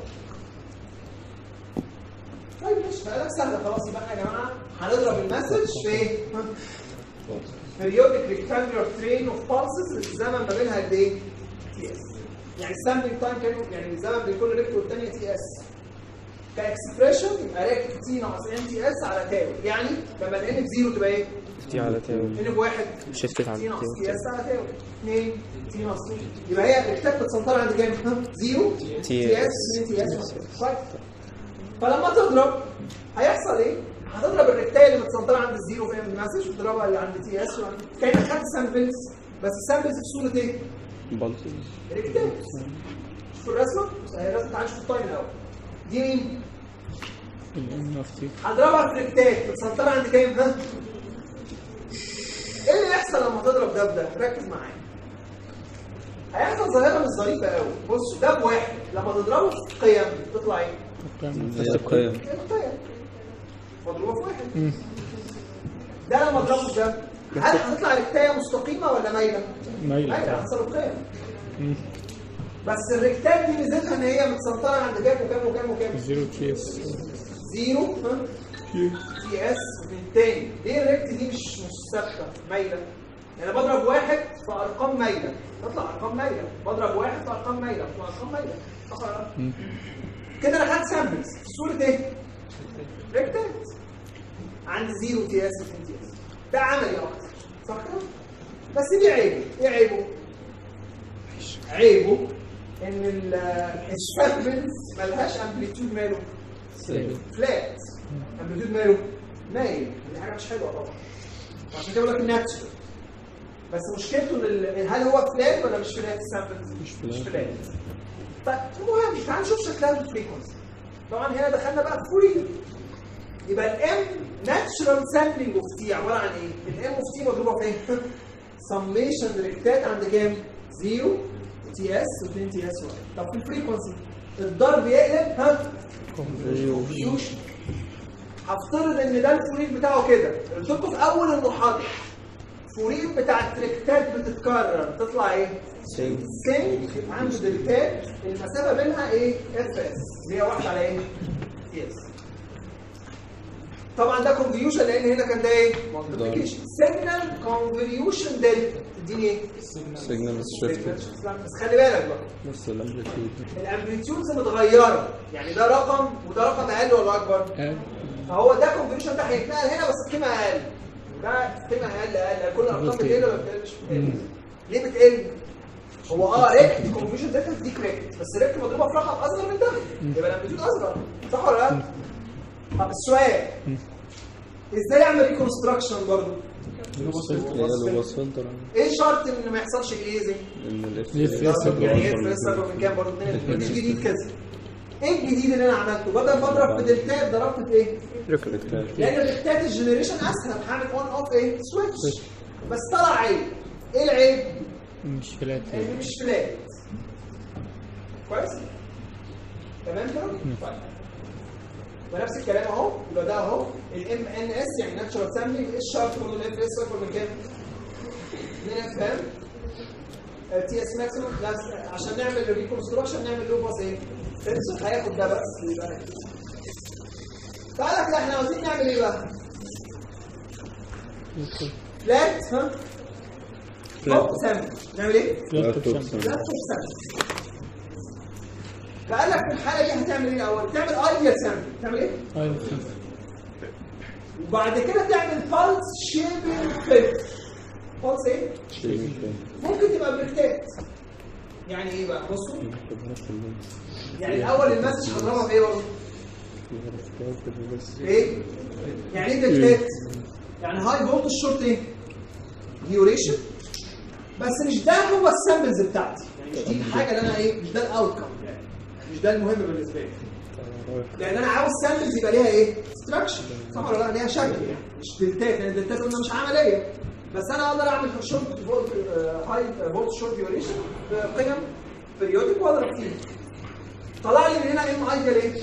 S1: طيب ماشي فقالك سهله خلاص يبقى احنا يا جماعه هنضرب المسج في ايه؟ periodic rectangular train of pulses الزمن ما بينها قد ايه؟ تي اس يعني السامبلنج تايم كان يعني الزمن بين كل ريكت والثانيه تي اس كاكسبريشن يبقى ريكت تي ناقص ان تي اس على تاو يعني لما الان بزيرو تبقى ايه؟
S4: تي على تي
S1: ان بواحد
S4: شفتت عن
S1: تي ناقص
S4: تي
S1: تي اس على تاو 2 تي ناقص تي يبقى هي الريكتات بتسنطر عند كام؟ ها؟ زيرو
S4: تي
S1: تي اس 2 تي اس كويس فلما تضرب هيحصل ايه؟ هتضرب الريكتايه اللي متسنطره عند الزيرو في المسج وتضربها اللي عند تي اس وعند كانك خدت سامبلز بس السامبلز في صوره ايه؟
S4: بلس
S1: ريكتات شوف الرسمه هي الرسمه تعالى نشوف التايم الاول دي مين؟
S3: الان اف تي
S1: هضربها في ريكتات متسنطره عند كام؟ ها؟ ايه اللي يحصل لما تضرب ده بده؟ ركز معايا هيحصل ظاهره مش ظريفه قوي بص ده بواحد لما تضربه في قيم تطلع ايه؟
S4: نفس القيم
S1: القيم مضروبه في واحد ده لما اضربه في ده هل هتطلع ركتايه مستقيمه ولا مايله؟
S3: مايلة
S1: مايله
S3: طبعا.
S1: حسب القيم
S3: مم.
S1: بس الركتات دي ميزتها ان هي متسنطره عند كام وكام وكام وكام؟
S3: زيرو تي اس
S1: زيرو ها تي اس ومن تاني ليه الريكت دي مش مش ثابته مايله؟ يعني بضرب واحد في ارقام مايله تطلع ارقام مايله بضرب واحد في ارقام مايله تطلع ارقام مايله صح ولا لا؟
S3: مم.
S1: كده انا خدت سامبلز في صوره ايه؟ ريكتات عند زيرو تي اس و 2 تي اس ده عملي اكتر صح كده؟ بس دي عيبه ايه عيبه؟ عيبه ان ال- السامبلز ملهاش امبليتيود ماله فلات امبليتيود ماله نايم دي حاجه مش حلوه طبعا عشان كده بقول لك الناتشرال بس مشكلته ان ال- هل هو فلات ولا مش فلات السامبلز؟
S2: مش
S1: مش
S2: فلات.
S1: فلات طيب المهم تعال نشوف شكلها في الفريكونسي طبعا هنا دخلنا بقى في فوري يبقى الام ناتشرال سامبلنج اوف تي عباره عن ايه؟ الام اوف تي مضروبه في ايه؟ سميشن ريكتات عند كام؟ 0 تي اس و2 تي اس واحد طب في الفريكونسي الضرب يقلب ها؟ كونفوليوشن هفترض ان ده الفوريت بتاعه كده قلت لكم في اول المحاضره الفوريت بتاع التريكتات بتتكرر تطلع ايه؟ سين عنده دلتات المسافه بينها ايه؟ اف اس اللي هي واحده على ايه؟ تي اس طبعا ده كونفوليوشن لان هنا كان ده ايه؟ مالتيبيكيشن سيجنال كونفوليوشن دلتا تديني ايه؟
S2: سيجنال شيفت
S1: بس خلي بالك بقى
S2: بس الامبليتيود
S1: الامبليتيودز متغيره يعني ده رقم وده رقم اقل ولا اكبر؟
S3: آه.
S1: فهو ده كونفوليوشن ده هيتنقل هنا بس القيمه اقل ده قيمه اقل اقل كل الارقام بتقل ولا بتقلش؟ بتقل ليه بتقل؟ هو اه ريكت الكونفوليوشن ده تديك ريكت بس ريكت مضروبه في رقم اصغر من ده يبقى الامبليتيود اصغر صح ولا لا؟ طب السؤال ازاي اعمل ريكونستراكشن برضه؟
S2: هي لو وصلت
S1: ايه شرط ان ما يحصلش ايزي؟
S2: ان الاف
S3: ليه في اس
S1: يعني ايه الفلوس اكبر من كام برضه اتنين مفيش جديد كذا ايه الجديد اللي انا عملته بدل ما اضرب في دلتات ضربت في ايه لان دلتات الجنريشن اسهل هعمل اون اوف ايه سويتش بس طلع عيب ايه العيب
S3: مش فلات
S1: ان مش فلات كويس تمام كده طيب ونفس الكلام اهو يبقى ده اهو الام ان اس يعني ناتشورال سامبلنج ايه الشرط برضه الاف اس اكبر من كام 2 اف ام تي اس ماكسيموم عشان نعمل ريكونستراكشن نعمل له باص ايه؟ سنسور هياخد ده بس يبقى أنا كده. تعالى كده احنا عاوزين نعمل ايه بقى؟ فلات ها؟ توب سامبل نعمل ايه؟
S3: فلات
S2: توب
S3: توب
S1: فلات توب سامبل فقال لك في الحاله دي هتعمل ايه الاول؟ تعمل ايديال سامبل تعمل ايه؟
S3: ايوه
S1: وبعد كده تعمل بالس شيبنج فلتر بالس ايه؟ ممكن تبقى بريكتات يعني ايه بقى؟ بصوا يعني الاول المسج هضربها بايه برضه؟ ايه؟ يعني ايه دلتات؟ يعني هاي فولت شورت ايه؟ ديوريشن بس مش ده هو السامبلز بتاعتي يعني مش دي الحاجه اللي انا ايه؟ مش ده الاوتكم يعني مش ده المهم بالنسبه لي لان انا عاوز سامبلز يبقى ليها ايه؟ ستراكشر صح ولا لا؟ ليها شكل يعني مش دلتات لان الدلتات قلنا مش عمليه بس انا اقدر اعمل شورت فولت هاي فولت شورت ديوريشن بقيم بريودك واضرب فيه طلع لي من هنا ام اي ايه؟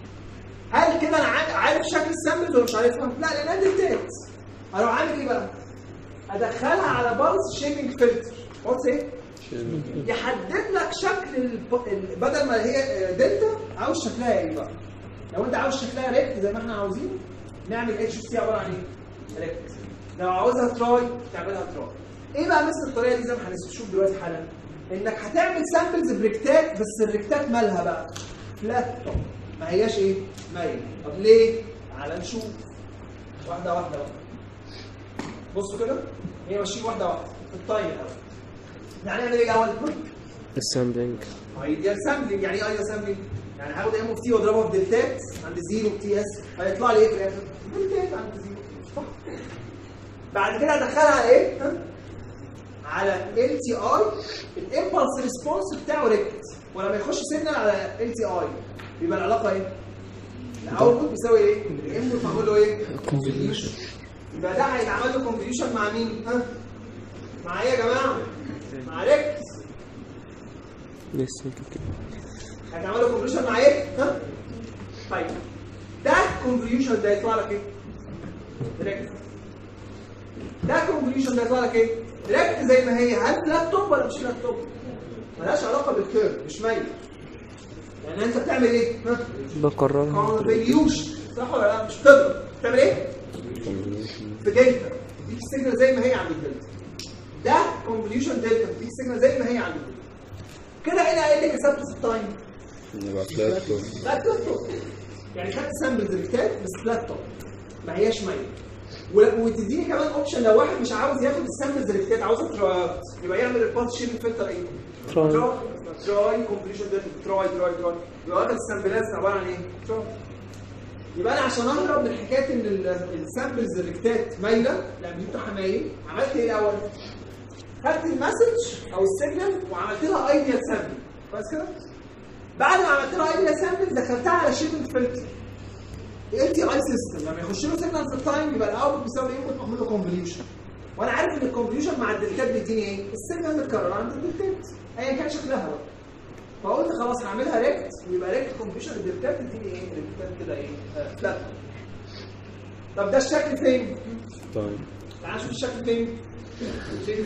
S1: هل كده انا عا- عارف شكل السامبلز ولا مش عارفها؟ لا لان دي دلتات اروح عامل ايه بقى؟ ادخلها على بالز شيبنج فلتر قلت ايه؟ يحدد لك شكل الب... ال- بدل ما هي دلتا عاوز شكلها ايه بقى؟ لو انت عاوز شكلها ريكت زي ما احنا عاوزين نعمل اتش سي عباره عن ايه؟ ريكت لو عاوزها تراي تعملها تراي ايه بقى مثل الطريقه دي زي ما هنشوف دلوقتي حالا انك هتعمل سامبلز بريكتات بس الريكتات مالها بقى؟ فلات توب ما هياش ايه؟ مايل طب ليه؟ تعالى نشوف واحده واحده بقى بصوا كده هي ماشيين واحده واحده في التايم الاول يعني نعمل ايه الاول؟
S4: السامبلينج
S1: ايديال سامبلنج يعني ايه ايديال سامبلنج؟ يعني هاخد ام اوف تي واضربها في دلتات عند زيرو تي اس هيطلع لي ايه في الاخر؟ دلتات عند زيرو صح؟ بعد كده هدخلها على ايه؟ ها؟ على ال تي اي الامبلس ريسبونس بتاعه ريكت ولما يخش سيجنال على ال تي اي يبقى العلاقه ايه؟ الاوتبوت بيساوي ايه؟ الانبوت معمول له ايه؟ كونفوليوشن يبقى ده هيتعمل له كونفوليوشن مع مين؟ ها؟ مع ايه يا جماعه؟ مع ريكت
S4: لسه كده
S1: هتعمل له كونفوليوشن مع ايه؟ ها؟ طيب ده كونفوليوشن ده يطلع لك ايه؟ ريكت ده كونفوليوشن ده يطلع لك ايه؟ ريكت زي ما هي هل فلات توب ولا مش فلات توب؟ ملهاش علاقه بالكيرف مش مايل يعني انت بتعمل ايه؟ ها؟
S4: بكررها
S1: كونفوليوشن صح ولا لا؟ مش بتضرب بتعمل ايه؟ في دلتا دي السيجنال زي ما هي عند الدلتا ده كونفوليوشن دلتا دي السيجنال زي ما هي عند الدلتا كده هنا ايه اللي كسبته في التايم؟
S2: يبقى فلات توب
S1: فلات توب يعني خدت سامبلز ريكتات بس فلات توب ما هياش مايل و- وتديني كمان اوبشن لو واحد مش عاوز ياخد السامبلز ريكتات عاوز ترايات يبقى يعمل الباث شيرنج فلتر ايه؟
S4: تراي.
S1: تراي كومبليشن ده تراي تراي تراي يبقى واخد السامبلات عباره عن ايه؟ تراي يبقى انا عشان اهرب من حكايه ان ال- السامبلز الريكتات مايله الامبلي بتاعها مايل عملت ايه الاول؟ خدت المسج او السيجنال وعملت لها ايديال سامبل كويس كده؟ بعد ما عملت لها ايديال سامبل دخلتها على شيبنج فلتر ال تي اي سيستم لما يخش له سيجنال في التايم يبقى الاوتبوت بيساوي انبوت معمول له كونفوليوشن وانا عارف ان الكونفوليوشن مع الدلتات بيديني ايه؟ السيجنال متكرره عند الدلتات ايا كان شكلها بقى فقلت خلاص هعملها ريكت ويبقى ريكت كونفوليوشن الدلتات تديني ايه؟ الدلتات كده ايه؟ آه، فلات طب ده الشكل فين؟
S2: طيب
S1: تعال نشوف الشكل فين فين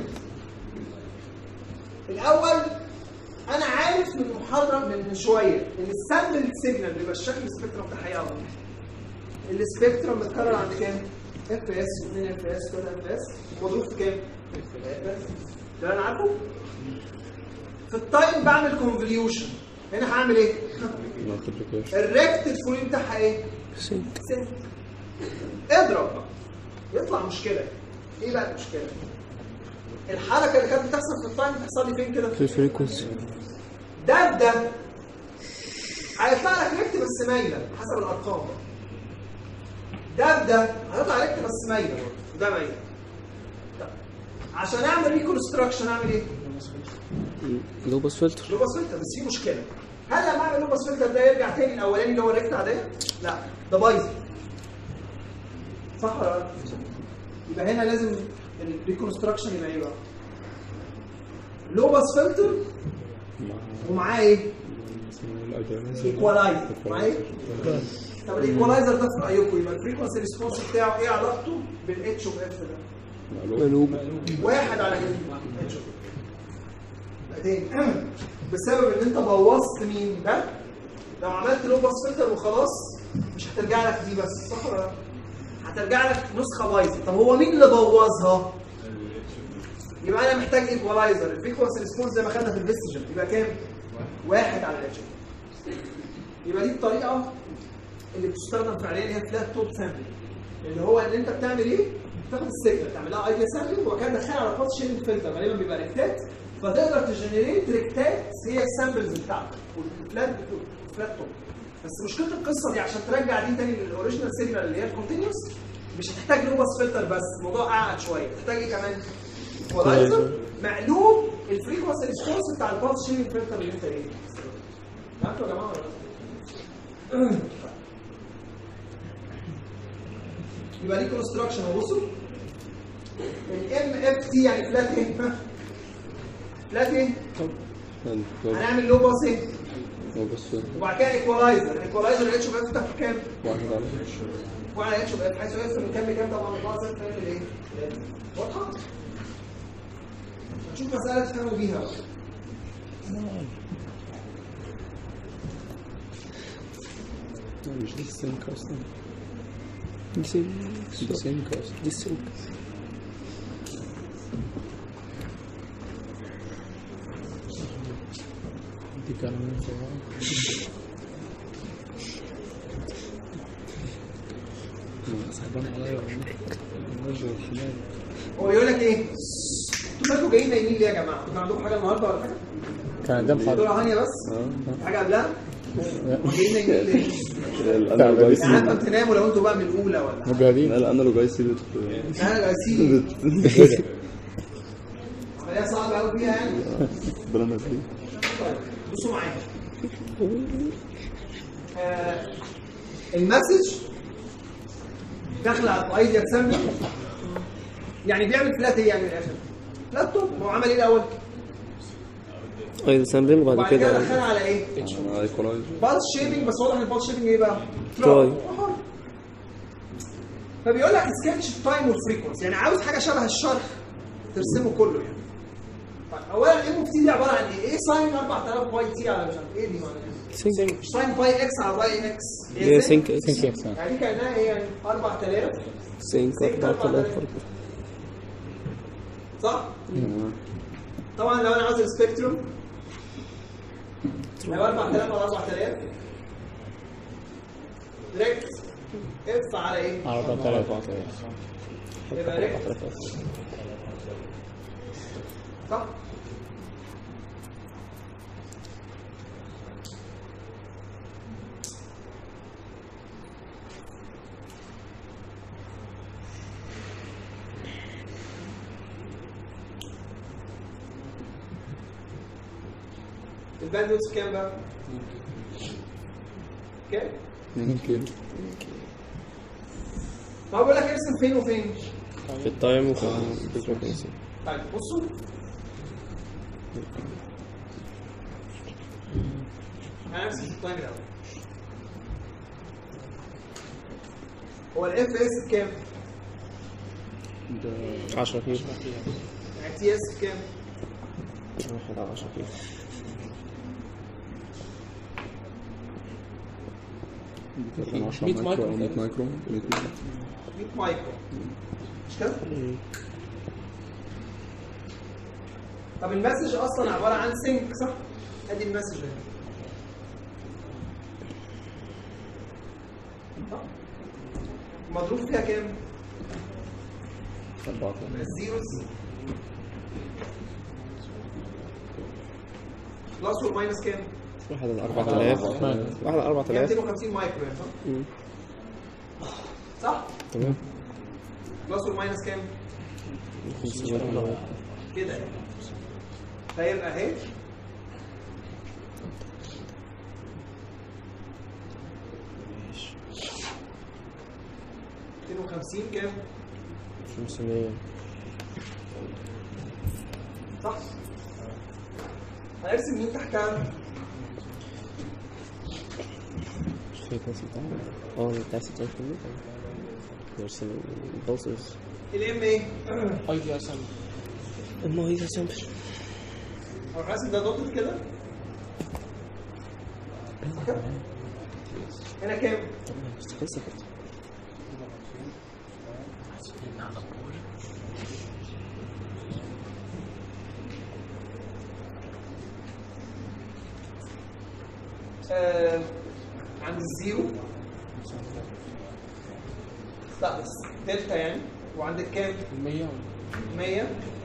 S1: الاول انا عارف من المحاضره من من شويه ان السامبل سيجنال بيبقى الشكل السبيكترم ده حقيقه غلط السبيكترم متكرر عند كام؟ اف اس 2 اف اس 3 اف اس مضروب في كام؟ ده انا عارفه في التايم بعمل كونفوليوشن هنا هعمل ايه؟
S2: مالتيبليكيشن
S1: الريكت الفولي بتاعها ايه؟
S4: سينك
S1: سن. اضرب بقى يطلع مشكله ايه بقى المشكله الحركه اللي كانت بتحصل في التايم بتحصل لي فين كده
S4: في الفريكونسي
S1: ده ده هيطلع لك ريكت بس مايله حسب الارقام ده ده هيطلع ريكت بس مايله برضه. ده مايله طب، عشان اعمل ريكونستراكشن اعمل ايه؟
S4: لو بس فلتر
S1: لوباس فلتر بس في مشكله هل لما اعمل لوباس فلتر ده يرجع تاني الاولاني اللي هو الريكت عاديه؟ لا ده بايظ صح ولا لا؟ يبقى هنا لازم الريكونستراكشن يبقى ايه بقى؟ لوباس فلتر ومعاه ايه؟ ايكوالايزر معاه ايه؟ طب الايكوالايزر ده في رايكم يبقى الفريكونسي ريسبونس بتاعه ايه علاقته بالاتش اوف اف ده؟
S4: مقلوب
S1: واحد على اتش اوف بعدين بسبب ان انت بوظت مين ده لو عملت لو باس فلتر وخلاص مش هترجع لك دي بس صح ولا لا؟ هترجع لك نسخه بايظه طب هو مين اللي بوظها؟ يبقى انا محتاج ايكوالايزر الفريكونسي ريسبونس زي ما خدنا في الفيستجن يبقى كام؟ واحد على الاتش يبقى دي الطريقه اللي بتستخدم فعليا هي فلات توب سامبل اللي هو ان انت بتعمل ايه؟ بتاخد السيجنال تعمل لها ايديا سامبل وبعد كده تدخلها على فاست شيرنج فلتر غالبا بيبقى ريكتات فتقدر تجنريت ريكتات هي السامبلز بتاعتك والفلات فلات توب بس مشكله القصه دي عشان ترجع دي تاني للاوريجينال سيجنال اللي هي الكونتينوس مش هتحتاج لوباس فلتر بس الموضوع اعقد شويه تحتاج ايه كمان؟ ايكوالايزر مقلوب الفريكونسي ريسبونس بتاع الفاست شيرنج فلتر اللي انت ايه؟ فهمتوا يا جماعه ولا لا؟ يبقى دي كونستراكشن بصوا الام اف تي يعني فلات ايه؟ فلات ايه؟ هنعمل لو باس ايه؟
S2: بس
S1: وبعد كده ايكوالايزر الايكوالايزر الاتش اوف اف بتاعته كام؟
S2: واحد على
S1: وعلى اتش اوف اف حيث اف من كام لكام طبعا الله زي فاهم الايه؟ واضحه؟ هنشوف مساله تفهموا بيها بقى.
S3: مش دي السينك اصلا
S4: دي سينك
S3: دي سينك اصلا
S4: دي سينك
S3: دي كلام صعبان عليا والله الوجه والحمام
S1: هو يقول لك ايه؟ انتوا مالكم جايين نايمين ليه يا جماعه؟ كنت عندكم حاجه النهارده ولا حاجه؟
S3: كان قدام
S1: دكتوره
S3: حضرتك
S1: هانيه بس؟ حاجه قبلها؟ جايين نايمين ليه؟
S2: انا لو جاي
S1: يعني عارفه
S2: سيبت
S1: تناموا لو انتوا بقى من الاولى ولا حاجه
S3: مجهدين
S2: لا لا انا لو جاي سيبت
S1: انا غسيل عمليه صعبه قوي فيها يعني
S2: ربنا ما يسلمك.
S1: طيب بصوا معايا آه المسج داخل على الايديا سامبل يعني بيعمل فلات ايه يعني من الاخر؟ فلات توب هو عمل ايه الاول؟
S4: ايوه سامبلينج وبعد
S1: وبعد كده
S4: كده
S1: دخلها على ايه؟
S2: انا ايكولايزر
S1: بالس شيبنج بس واضح ان البالس شيبنج ايه بقى؟
S4: تراي.
S1: أهو. فبيقول لك سكتش التايم والفريكونسي يعني عاوز حاجه شبه الشرح ترسمه كله يعني طيب اولا ام اوف تي دي عباره عن ايه؟ ايه ساين 4000 باي تي على مش عارف ايه دي معناها؟
S4: سينك
S1: ساين باي اكس على باي اكس
S4: هي سينك
S3: سينك اكسان
S1: يعني دي كانها ايه يعني 4000
S4: سينك
S1: سينك
S4: 4000
S1: صح؟ طبعا لو انا عاوز السبيكتروم هيبقى 4000 على 4000 ريكت اف على ايه؟
S3: على 4000
S1: يبقى ريكت صح؟ الباندويث كام بقى؟ كام؟
S3: ممكن
S1: ما هو بقول لك ارسم فين وفين؟
S4: في التايم وفي الفريكونسي
S1: طيب بصوا هنرسم في التايم الاول هو الاف اس بكام؟
S4: 10 كيلو
S1: يعني تي اس بكام؟
S4: واحد على 10 كيلو
S3: تقريبا 10 مايكرو او 100 مايكرو 100 مايكرو
S1: 100 مايكرو مش كده؟ طب المسج اصلا عباره عن سينك صح؟ ادي المسج هنا صح؟ مضروب فيها كام؟
S3: 4
S1: الزيروز بلس والماينس كام؟
S4: واحد على 4000 واحد على 4000
S1: 250 مايكرو يعني صح؟
S4: مم.
S1: صح؟
S4: تمام
S1: بلس والماينس كام؟
S4: 500
S1: كده يعني فيبقى اهي ميتين وخمسين كام؟
S4: 500
S1: صح؟ هنرسم مين تحتها؟
S4: الفريكونسي بتاعها اه بتاع 60 كيلو نرسم البلسز
S1: الام ايه؟
S4: اما هي سامبل
S1: هو الرسم ده دوتد كده؟ صح كده؟ هنا كام؟
S4: مستحيل سكت
S1: آه عند الزيرو لا بس دلتا يعني وعند الكام؟
S3: 100
S1: 100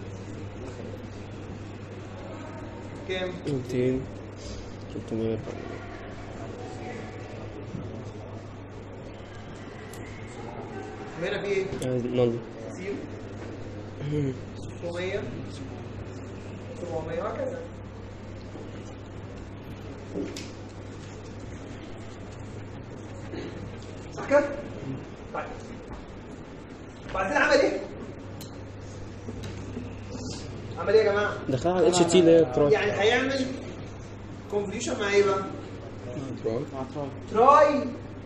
S1: كام؟
S4: 200 300
S1: وهنا في ايه؟
S4: نل
S1: زيرو 600 700 وهكذا صح كده؟ طيب بعدين عمل ايه؟ عمل ايه يا جماعه؟
S4: دخلها على اتش تي اللي هي التراك
S1: يعني هيعمل كونفوليوشن مع ايه بقى؟
S3: تراي
S1: تراي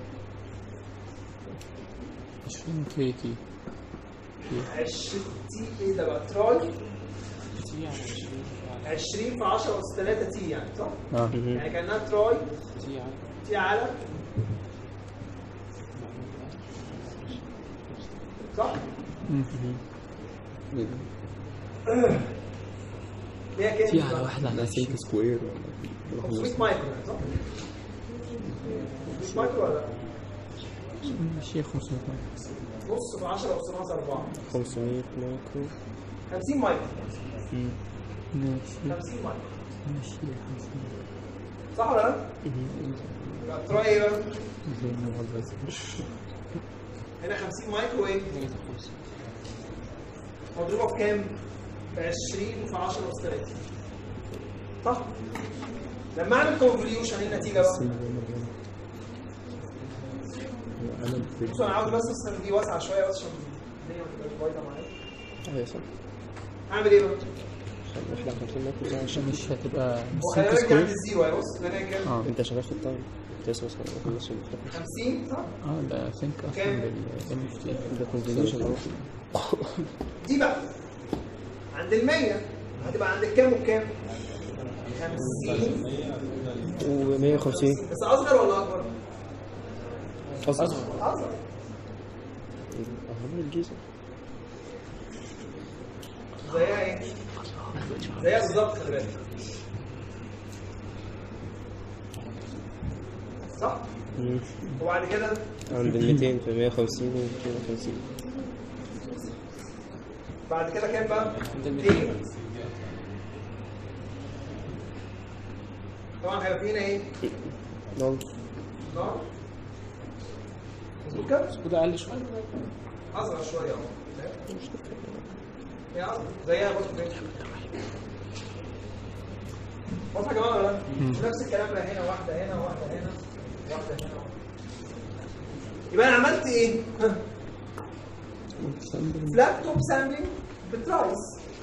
S3: 20 كي تي
S1: 20 تي ايه ده بقى؟ تراي 20 في 10 اس 3 تي يعني صح؟
S3: اه
S1: يعني كانها تراي تي على صح؟ هي كام؟
S3: تي على واحد على
S2: سينك سكوير
S1: 500 مايكرو يعني صح؟ 500 مايكرو ولا لا؟
S3: ماشي 500
S1: نص في 10 اس ناقص 4
S4: 500 مايكرو
S1: 50 مايكرو
S3: ماشي
S1: 50 مايكرو
S3: ماشي 50
S1: صح ولا لا؟ يبقى تراي ايه بقى؟
S3: زي ما هو بس
S1: هنا 50 مايكرو ايه؟ مضروبه في كام؟ في 20 في 10 اس 3 صح؟ لما اعمل كونفوليوشن ايه النتيجه بقى؟ بصوا انا عاوز بس السنه دي واسعه شويه بس عشان الدنيا ما تبقاش بايظه معايا
S4: ايوه صح
S1: هعمل ايه بقى؟
S4: واحد على 50 مايكرو زي عشان
S3: مش هتبقى
S1: وخلي
S3: سينك
S1: بالك عند
S3: سكوير
S1: الزيرو اهي بص هنا كام؟
S3: اه
S4: انت شغال في التايم تسمع مثلا ممكن نص المفتاح
S1: 50 صح؟
S3: اه ده سينك اصلا
S1: كام؟
S3: بالام اف تي
S4: ده كونفوليوشن اهو
S1: دي بقى عند ال 100 هتبقى عند الكام وكام؟ 50
S4: و150
S1: بس اصغر ولا اكبر؟
S4: اصغر
S1: اصغر
S4: اهرام الجيزه
S1: زيها ايه؟ زيها بالظبط خلي بالك صح؟
S4: مم.
S1: وبعد كده
S4: عند ال 200 في 150 و 250
S1: بعد كده كام بقى؟
S5: عند ال
S1: 200
S5: 200
S1: طبعا هيبقى فينا ايه؟
S4: نعم
S1: نار مظبوط كده؟
S5: وده اقل شويه
S1: اصغر شويه اهو هي اصغر زيها برضه كده واضحه يا جماعه ولا لا؟ نفس الكلام بقى هنا واحده هنا واحده هنا واحده هنا واحدة. يبقى انا عملت ايه؟ فلات توب سامبلينج بترايس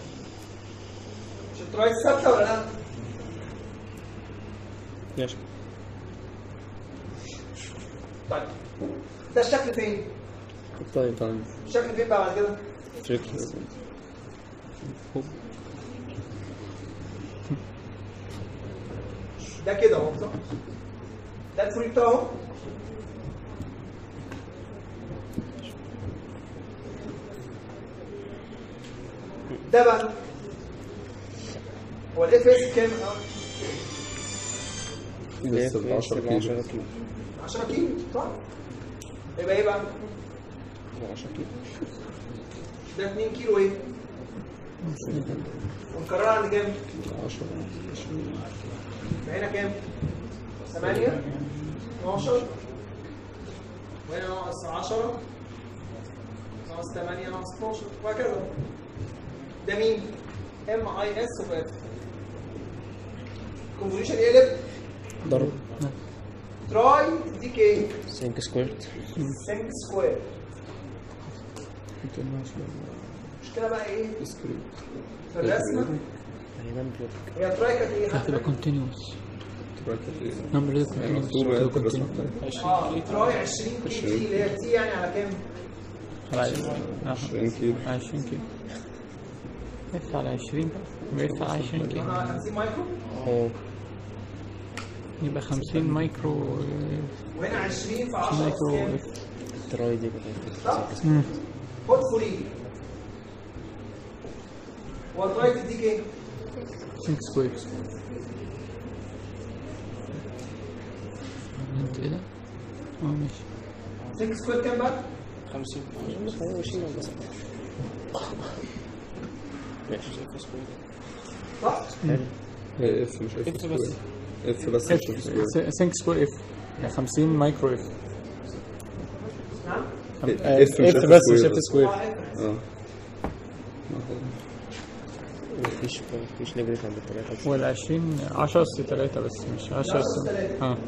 S1: مش الترايس ثابته ولا لا؟
S4: ماشي
S1: طيب ده الشكل فين؟
S4: طيب
S3: تايم
S1: الشكل فين بقى بعد كده؟
S4: تريك
S1: ده كده اهو صح؟ ده الفري بتاعه اهو ده بقى هو الاف اس كام؟
S3: لسه ب 10 كيلو
S4: 10 كيلو
S1: 10 كيلو صح؟ يبقى ايه بقى؟
S4: 10 كيلو
S1: ده 2 كيلو ايه؟ ونكررها عند كام؟
S3: 10
S1: يبقى هنا كام؟ 8 12 وهنا ناقص 10 ناقص 8 ناقص 12 وهكذا ده مين؟ ام اي اس اوف اف كونفوليوشن يقلب
S4: ضرب
S1: تراي دي كي
S4: سينك سكويرت
S1: سنك سكوير المشكله بقى ايه؟ في الرسمه
S4: هينام بلوك
S1: هي تراي كانت ايه؟
S2: هتبقى كونتينيوس نمبر
S3: يعني مكتوب هي في الرسمة بتاعتي
S1: اه تراي 20 كي تي اللي هي تي يعني على كام؟
S3: 20 كيلو
S2: 20 كيلو اف على 20 بقى يبقى اف على 20 كيلو
S1: انا 50 مايكرو
S4: اه
S2: يبقى 50 مايكرو
S1: وهنا 20 في 10
S2: مايكرو
S1: كام؟
S2: اف
S4: التراي دي كده
S1: صح؟
S2: مم.
S1: خد فولي والتراي تديك ايه؟
S2: 5 سكوير انت ايه ده؟ اه ماشي
S1: 6 سكوير كام بقى؟
S5: 50
S4: 25 ولا ماشي
S1: صح؟
S3: هي اف مش اف
S5: اف
S3: سكوير
S5: بس.
S3: اف بس مش اف سكوير
S2: 5 سكوير اف يعني 50 مايكرو اف
S1: نعم؟
S3: اف مش
S4: اف بس مش
S3: سكوير
S4: اف سكوير
S1: اه اف
S3: اه
S4: مفيش مفيش نيجاتيف عند التلاتة
S2: وال 20 10 اس 3 بس مش 10 اس اه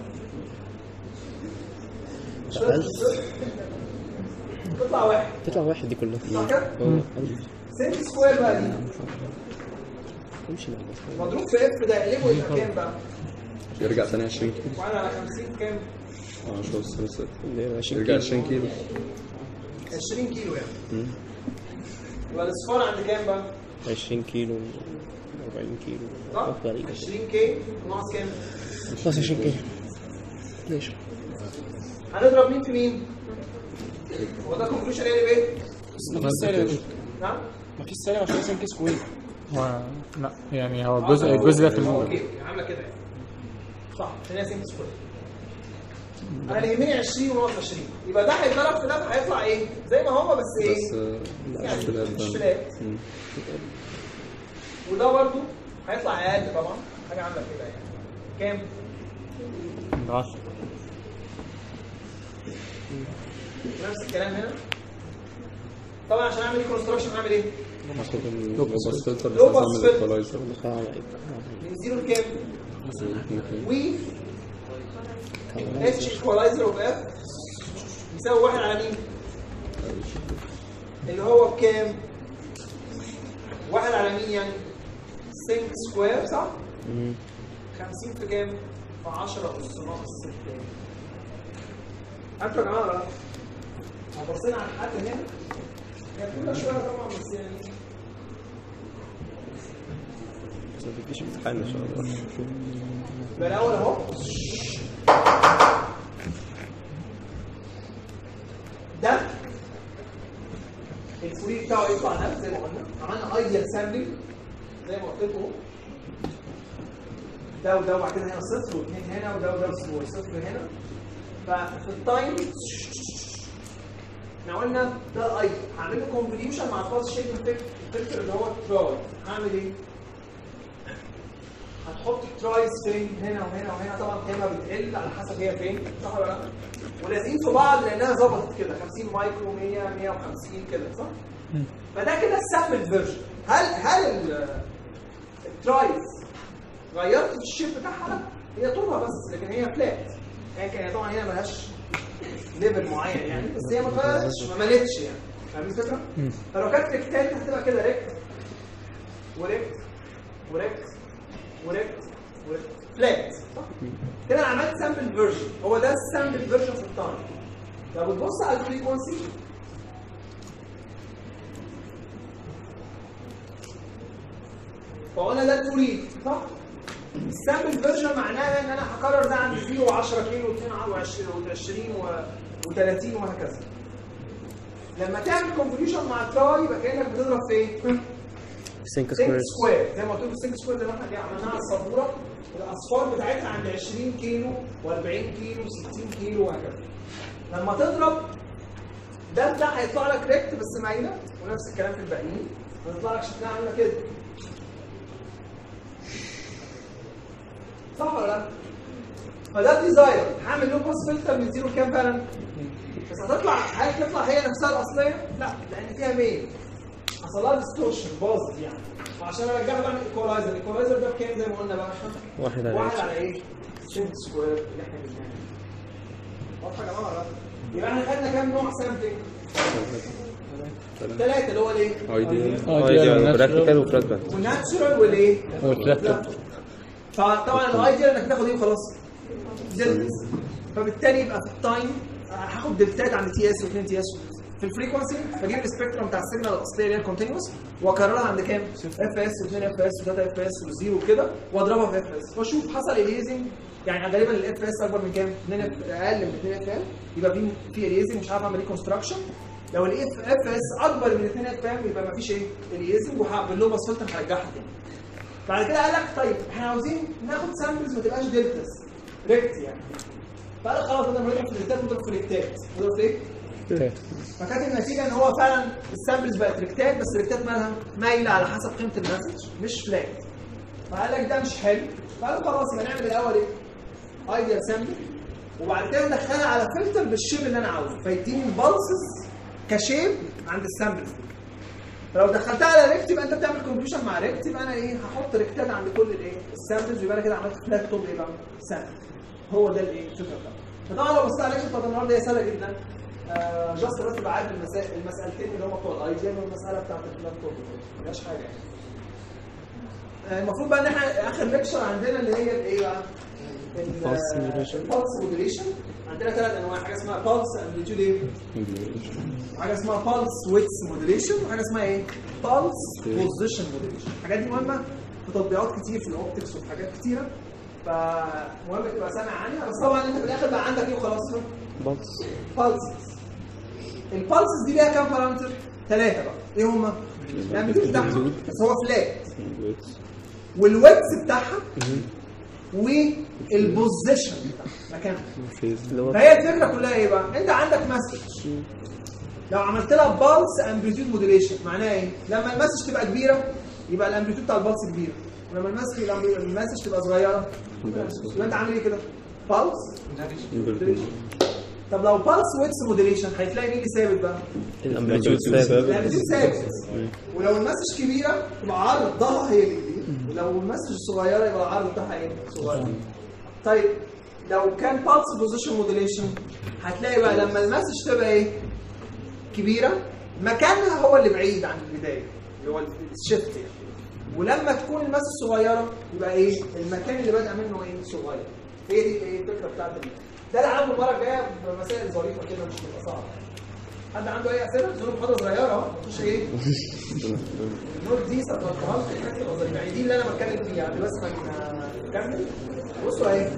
S1: تطلع واحد
S4: تطلع واحد دي كلها
S1: صح كده؟
S4: اه ألف.
S1: 6 سكوير بقى دي
S4: امشي مع الناس
S1: مضروب في اف ده يقلبه يبقى كام بقى؟
S3: يرجع تاني 20 كيلو
S1: وعلى على 50 كام؟
S3: 10 اس 6
S4: اللي هي 20
S3: يرجع
S4: كيلو
S3: 20 كيلو
S1: 20 كيلو يعني يبقى الاصفار عند كام بقى؟
S4: 20 كيلو 40 كيلو
S1: صح؟
S4: رقم غريب
S1: 20 كي ناقص كام؟
S4: خلاص 20 كيلو ليش؟
S1: هنضرب مين في مين؟ هو ده كونكلوجن قالب ايه؟
S5: مفيش سالب
S1: نعم؟
S5: مفيش سالب عشان سنك سكوير
S2: هو لا يعني هو الجزء الجزء ده في
S1: اه
S2: الموضوع
S1: اوكي عامله كده يعني صح عشان هي سنك سكوير انا اللي يهمني 20 وناقص 20 يبقى ده هيتضرب في ده هيطلع ايه؟ زي ما هو بس ايه؟
S3: بس آه،
S1: يعني
S3: فلات
S1: مش
S3: ده.
S1: فلات
S3: مم.
S1: وده برضو هيطلع اقل طبعا حاجه عامله كده يعني كام؟
S2: 10
S1: نفس الكلام هنا طبعا عشان اعمل كونستراكشن هعمل ايه؟
S3: هاخد اللوبس فلتر بس
S1: لوبس
S3: اعمل
S1: فلتر.
S3: ايكولايزر
S4: على
S1: من زيرو لكام؟
S3: ممكن
S1: و اتش ايكولايزر اوف اف يساوي واحد على مين؟ اللي هو بكام؟ واحد على مين يعني؟ سنك سكوير صح؟ 50 في كام؟ في 10 أس ناقص 6 عارفوا يا جماعة ولا لا؟ لو بصينا على الحد هنا هي كلها شوية طبعا بس يعني
S4: بس ما تجيش امتحان ان شاء الله
S1: يبقى الأول أهو ده الفوري بتاعه يطلع نفس زي ما قلنا عملنا ايديال سامبلنج زي ما قلت لكم ده وده وبعد كده هنا صفر واثنين هنا وده وده صفر صفر هنا ففي التايم احنا قلنا ده الاي هعمل له كونفوليوشن مع الباس شيب فلتر اللي هو التراي هعمل ايه؟ هتحط الترايز فين هنا وهنا وهنا طبعا قيمها بتقل على حسب هي فين صح ولا لا؟ ولازقين في بعض لانها ظبطت كده 50 مايكرو 100 150 كده صح؟ فده كده السامبل فيرجن هل هل ال- الترايز غيرت في الشيب بتاعها لا هي طولها بس لكن هي فلات هي كان هي طبعا هنا ملهاش ليفل معين يعني بس هي ما اتغيرتش ما ملتش يعني فاهمين الفكره؟ فلو كانت ريكتات هتبقى كده ريكت وريكت وريكت وريكت وريكت فلات صح؟ كده انا عملت سامبل فيرجن هو ده السامبل فيرجن في التايم لو بتبص على الفريكونسي فقلنا ده التوريد صح؟ السامبل فيرجن معناها ان انا هكرر ده عند 0 و10 كيلو و22 و20 و30 وهكذا لما تعمل كونفوليوشن مع التراي يبقى كانك بتضرب في ايه؟
S4: سينك
S1: سينك
S4: سكوير
S1: سكوير زي ما قلت لكم السينك سكوير زي ما احنا جاي عملناها على السبوره الاصفار بتاعتها عند 20 كيلو و40 كيلو و60 كيلو وهكذا لما تضرب ده ده هيطلع لك ريكت بس مايله ونفس الكلام في الباقيين هتطلع لك شكلها عامله كده صح ولا لا؟ فده الديزاير هعمل له بوست فلتر من زيرو كام فعلا؟ بس هتطلع هل تطلع هي نفسها الاصليه؟ لا لان فيها ميل حصل لها ديستورشن باظت يعني وعشان ارجعها بعمل ايكولايزر الايكولايزر ده بكام زي ما قلنا بقى
S4: واحد على
S1: واحد
S4: عشرة.
S1: على ايه؟ سنت سكوير اللي احنا جبناه واضحه يا جماعه ولا لا؟ يبقى احنا خدنا كام نوع سامبلنج؟ ثلاثه اللي هو الايه؟
S3: ايديال
S4: ايديال براكتيكال وفلات
S1: والناتشورال والايه؟
S2: والفلات
S1: فطبعا الايديال انك تاخد ايه وخلاص دلتا فبالتالي يبقى في التايم هاخد دلتات عند تي اس و2 تي اس في الفريكونسي بجيب السبيكترم بتاع السيجنال الاصليه اللي هي الكونتينوس واكررها عند كام؟ اف اس و2 اف اس و3 اف اس وزيرو كده واضربها في اف اس واشوف حصل اليزنج يعني غالبا الاف اس اكبر من كام؟ 2 اف اقل من 2 اف ام يبقى في في اليزنج مش عارف اعمل ريكونستراكشن لو الاف اف اس اكبر من 2 اف ام يبقى ما فيش ايه؟ اليزنج وهعمل له بس فلتر هرجعها تاني بعد كده قال لك طيب احنا عاوزين ناخد سامبلز ما تبقاش دلتاس ريكت يعني فقال خلاص بدل ما نضرب في الريكتات نضرب في ريكتات نضرب في ايه؟ فكانت النتيجه ان هو فعلا السامبلز بقت ريكتات بس الريكتات مالها مايله على حسب قيمه المسج مش فلات فقال لك ده مش حلو فقال خلاص يبقى نعمل الاول ايه؟ ايديال سامبل وبعد كده ندخلها على فلتر بالشيب اللي انا عاوزه فيديني البلسز كشيب عند السامبلز دي فلو دخلتها على ريكت يبقى انت بتعمل كونفيوجن مع ريكت يبقى انا ايه هحط ريكتات عند كل الايه السامبلز يبقى انا كده عملت فلات توب ايه بقى سامبل هو ده الايه الفكره بتاعته فطبعا لو بصيت على الليكشر بتاعت النهارده هي سهله جدا آه جاست بس بعد المسائل المسالتين اللي هم بتوع الايديال والمساله بتاعت الفلات توب ما فيهاش حاجه يعني آه، المفروض بقى ان احنا اخر ليكشر عندنا اللي هي الايه بقى؟
S4: Pulse modulation.
S1: البلس موديليشن عندنا ثلاث انواع حاجه اسمها بلس امبليتيود ايه؟ حاجه اسمها بالس ويتس موديليشن وحاجه اسمها ايه؟ بالس بوزيشن موديليشن الحاجات دي مهمه في تطبيقات كتير في الاوبتكس وفي حاجات كتيره فمهم تبقى سامع عنها بس طبعا انت في الاخر بقى عندك ايه وخلاص
S4: بلس
S1: بالسز البالسز دي ليها كام بارامتر؟ ثلاثه بقى ايه هما؟ الامبليتيود بتاعها بس هو فلات والويتس بتاعها والبوزيشن بتاعها مكانها
S4: اللي هو
S1: فهي الفكره كلها ايه بقى؟ انت عندك مسج لو عملت لها بالس امبليتيود موديليشن معناها ايه؟ لما المسج تبقى كبيره يبقى الامبليتيود بتاع البالس كبير ولما المسج المسج تبقى صغيره يبقى انت عامل ايه كده؟ بالس طب لو بالس ويتس موديليشن هتلاقي مين اللي ثابت بقى؟
S4: الامبليتيود ثابت
S1: الامبليتيود ثابت ولو المسج كبيره يبقى عرضها هي اللي كبير ولو المسج صغيره يبقى العرض بتاعها ايه؟ صغير طيب لو كان بالس بوزيشن موديليشن هتلاقي بقى لما المسج تبقى ايه؟ كبيره مكانها هو اللي بعيد عن البدايه اللي هو الشيفت يعني ولما تكون المسج صغيره يبقى ايه؟ المكان اللي بادئ منه ايه؟ صغير هي دي ايه الفكره بتاعت ال- ده اللي عامله المره الجايه بمسائل ظريفه كده مش هتبقى صعبه حد عنده اي اسئله؟ بتقولوا محاضره صغيره اهو مفيش ايه؟ النوت دي سطرتها لكم حاجه تبقى ظريفه يعني دي اللي انا بتكلم فيها يعني بس ما نكمل بصوا اهي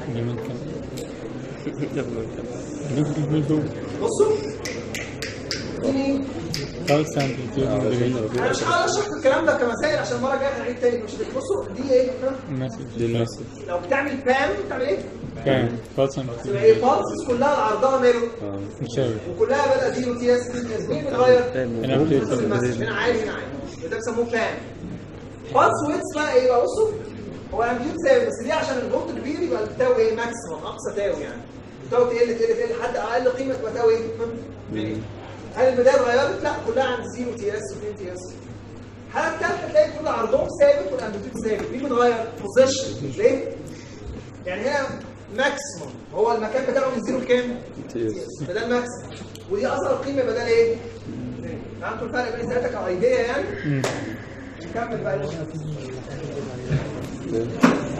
S1: بصوا اديني
S2: false amplitude modulation
S1: انا مش هحاول اشرح الكلام ده كمسائل عشان المره الجايه هنعيد تاني مش بصوا دي ايه؟ ها؟
S2: message
S3: دي المسج
S1: لو بتعمل بام بتعمل ايه؟
S2: كان false
S1: تبقى
S2: amplitude
S1: ايه؟ بالسز كلها عرضها ماله
S2: مساوي
S1: وكلها بدأ زيرو تي اس تي اس مين بيتغير؟
S2: هنا amplitude
S1: نفس المسج هنا عالي هنا عالي وده بيسموه بام بالس ويتس بقى ايه بقى بصوا هو امبليود ثابت بس دي عشان الفولت كبير يبقى التاو ايه ماكسيمم اقصى تاو يعني التاو تقل تقل تقل لحد اقل قيمه تبقى تاو ايه؟ يعني هل البدايه اتغيرت؟ لا كلها عند 0 تي اس و2 تي اس الحاله الثالثه تلاقي كل عرضهم ثابت والامبليتيود ثابت مين بيتغير؟ بوزيشن ليه؟ يعني هنا ماكسيمم هو المكان بتاعه من 0 لكام؟
S3: تي اس
S1: فده الماكسيمم ودي اصغر قيمه بدل ايه؟ فهمتوا الفرق بين الثلاثه كايديا يعني؟ نكمل بقى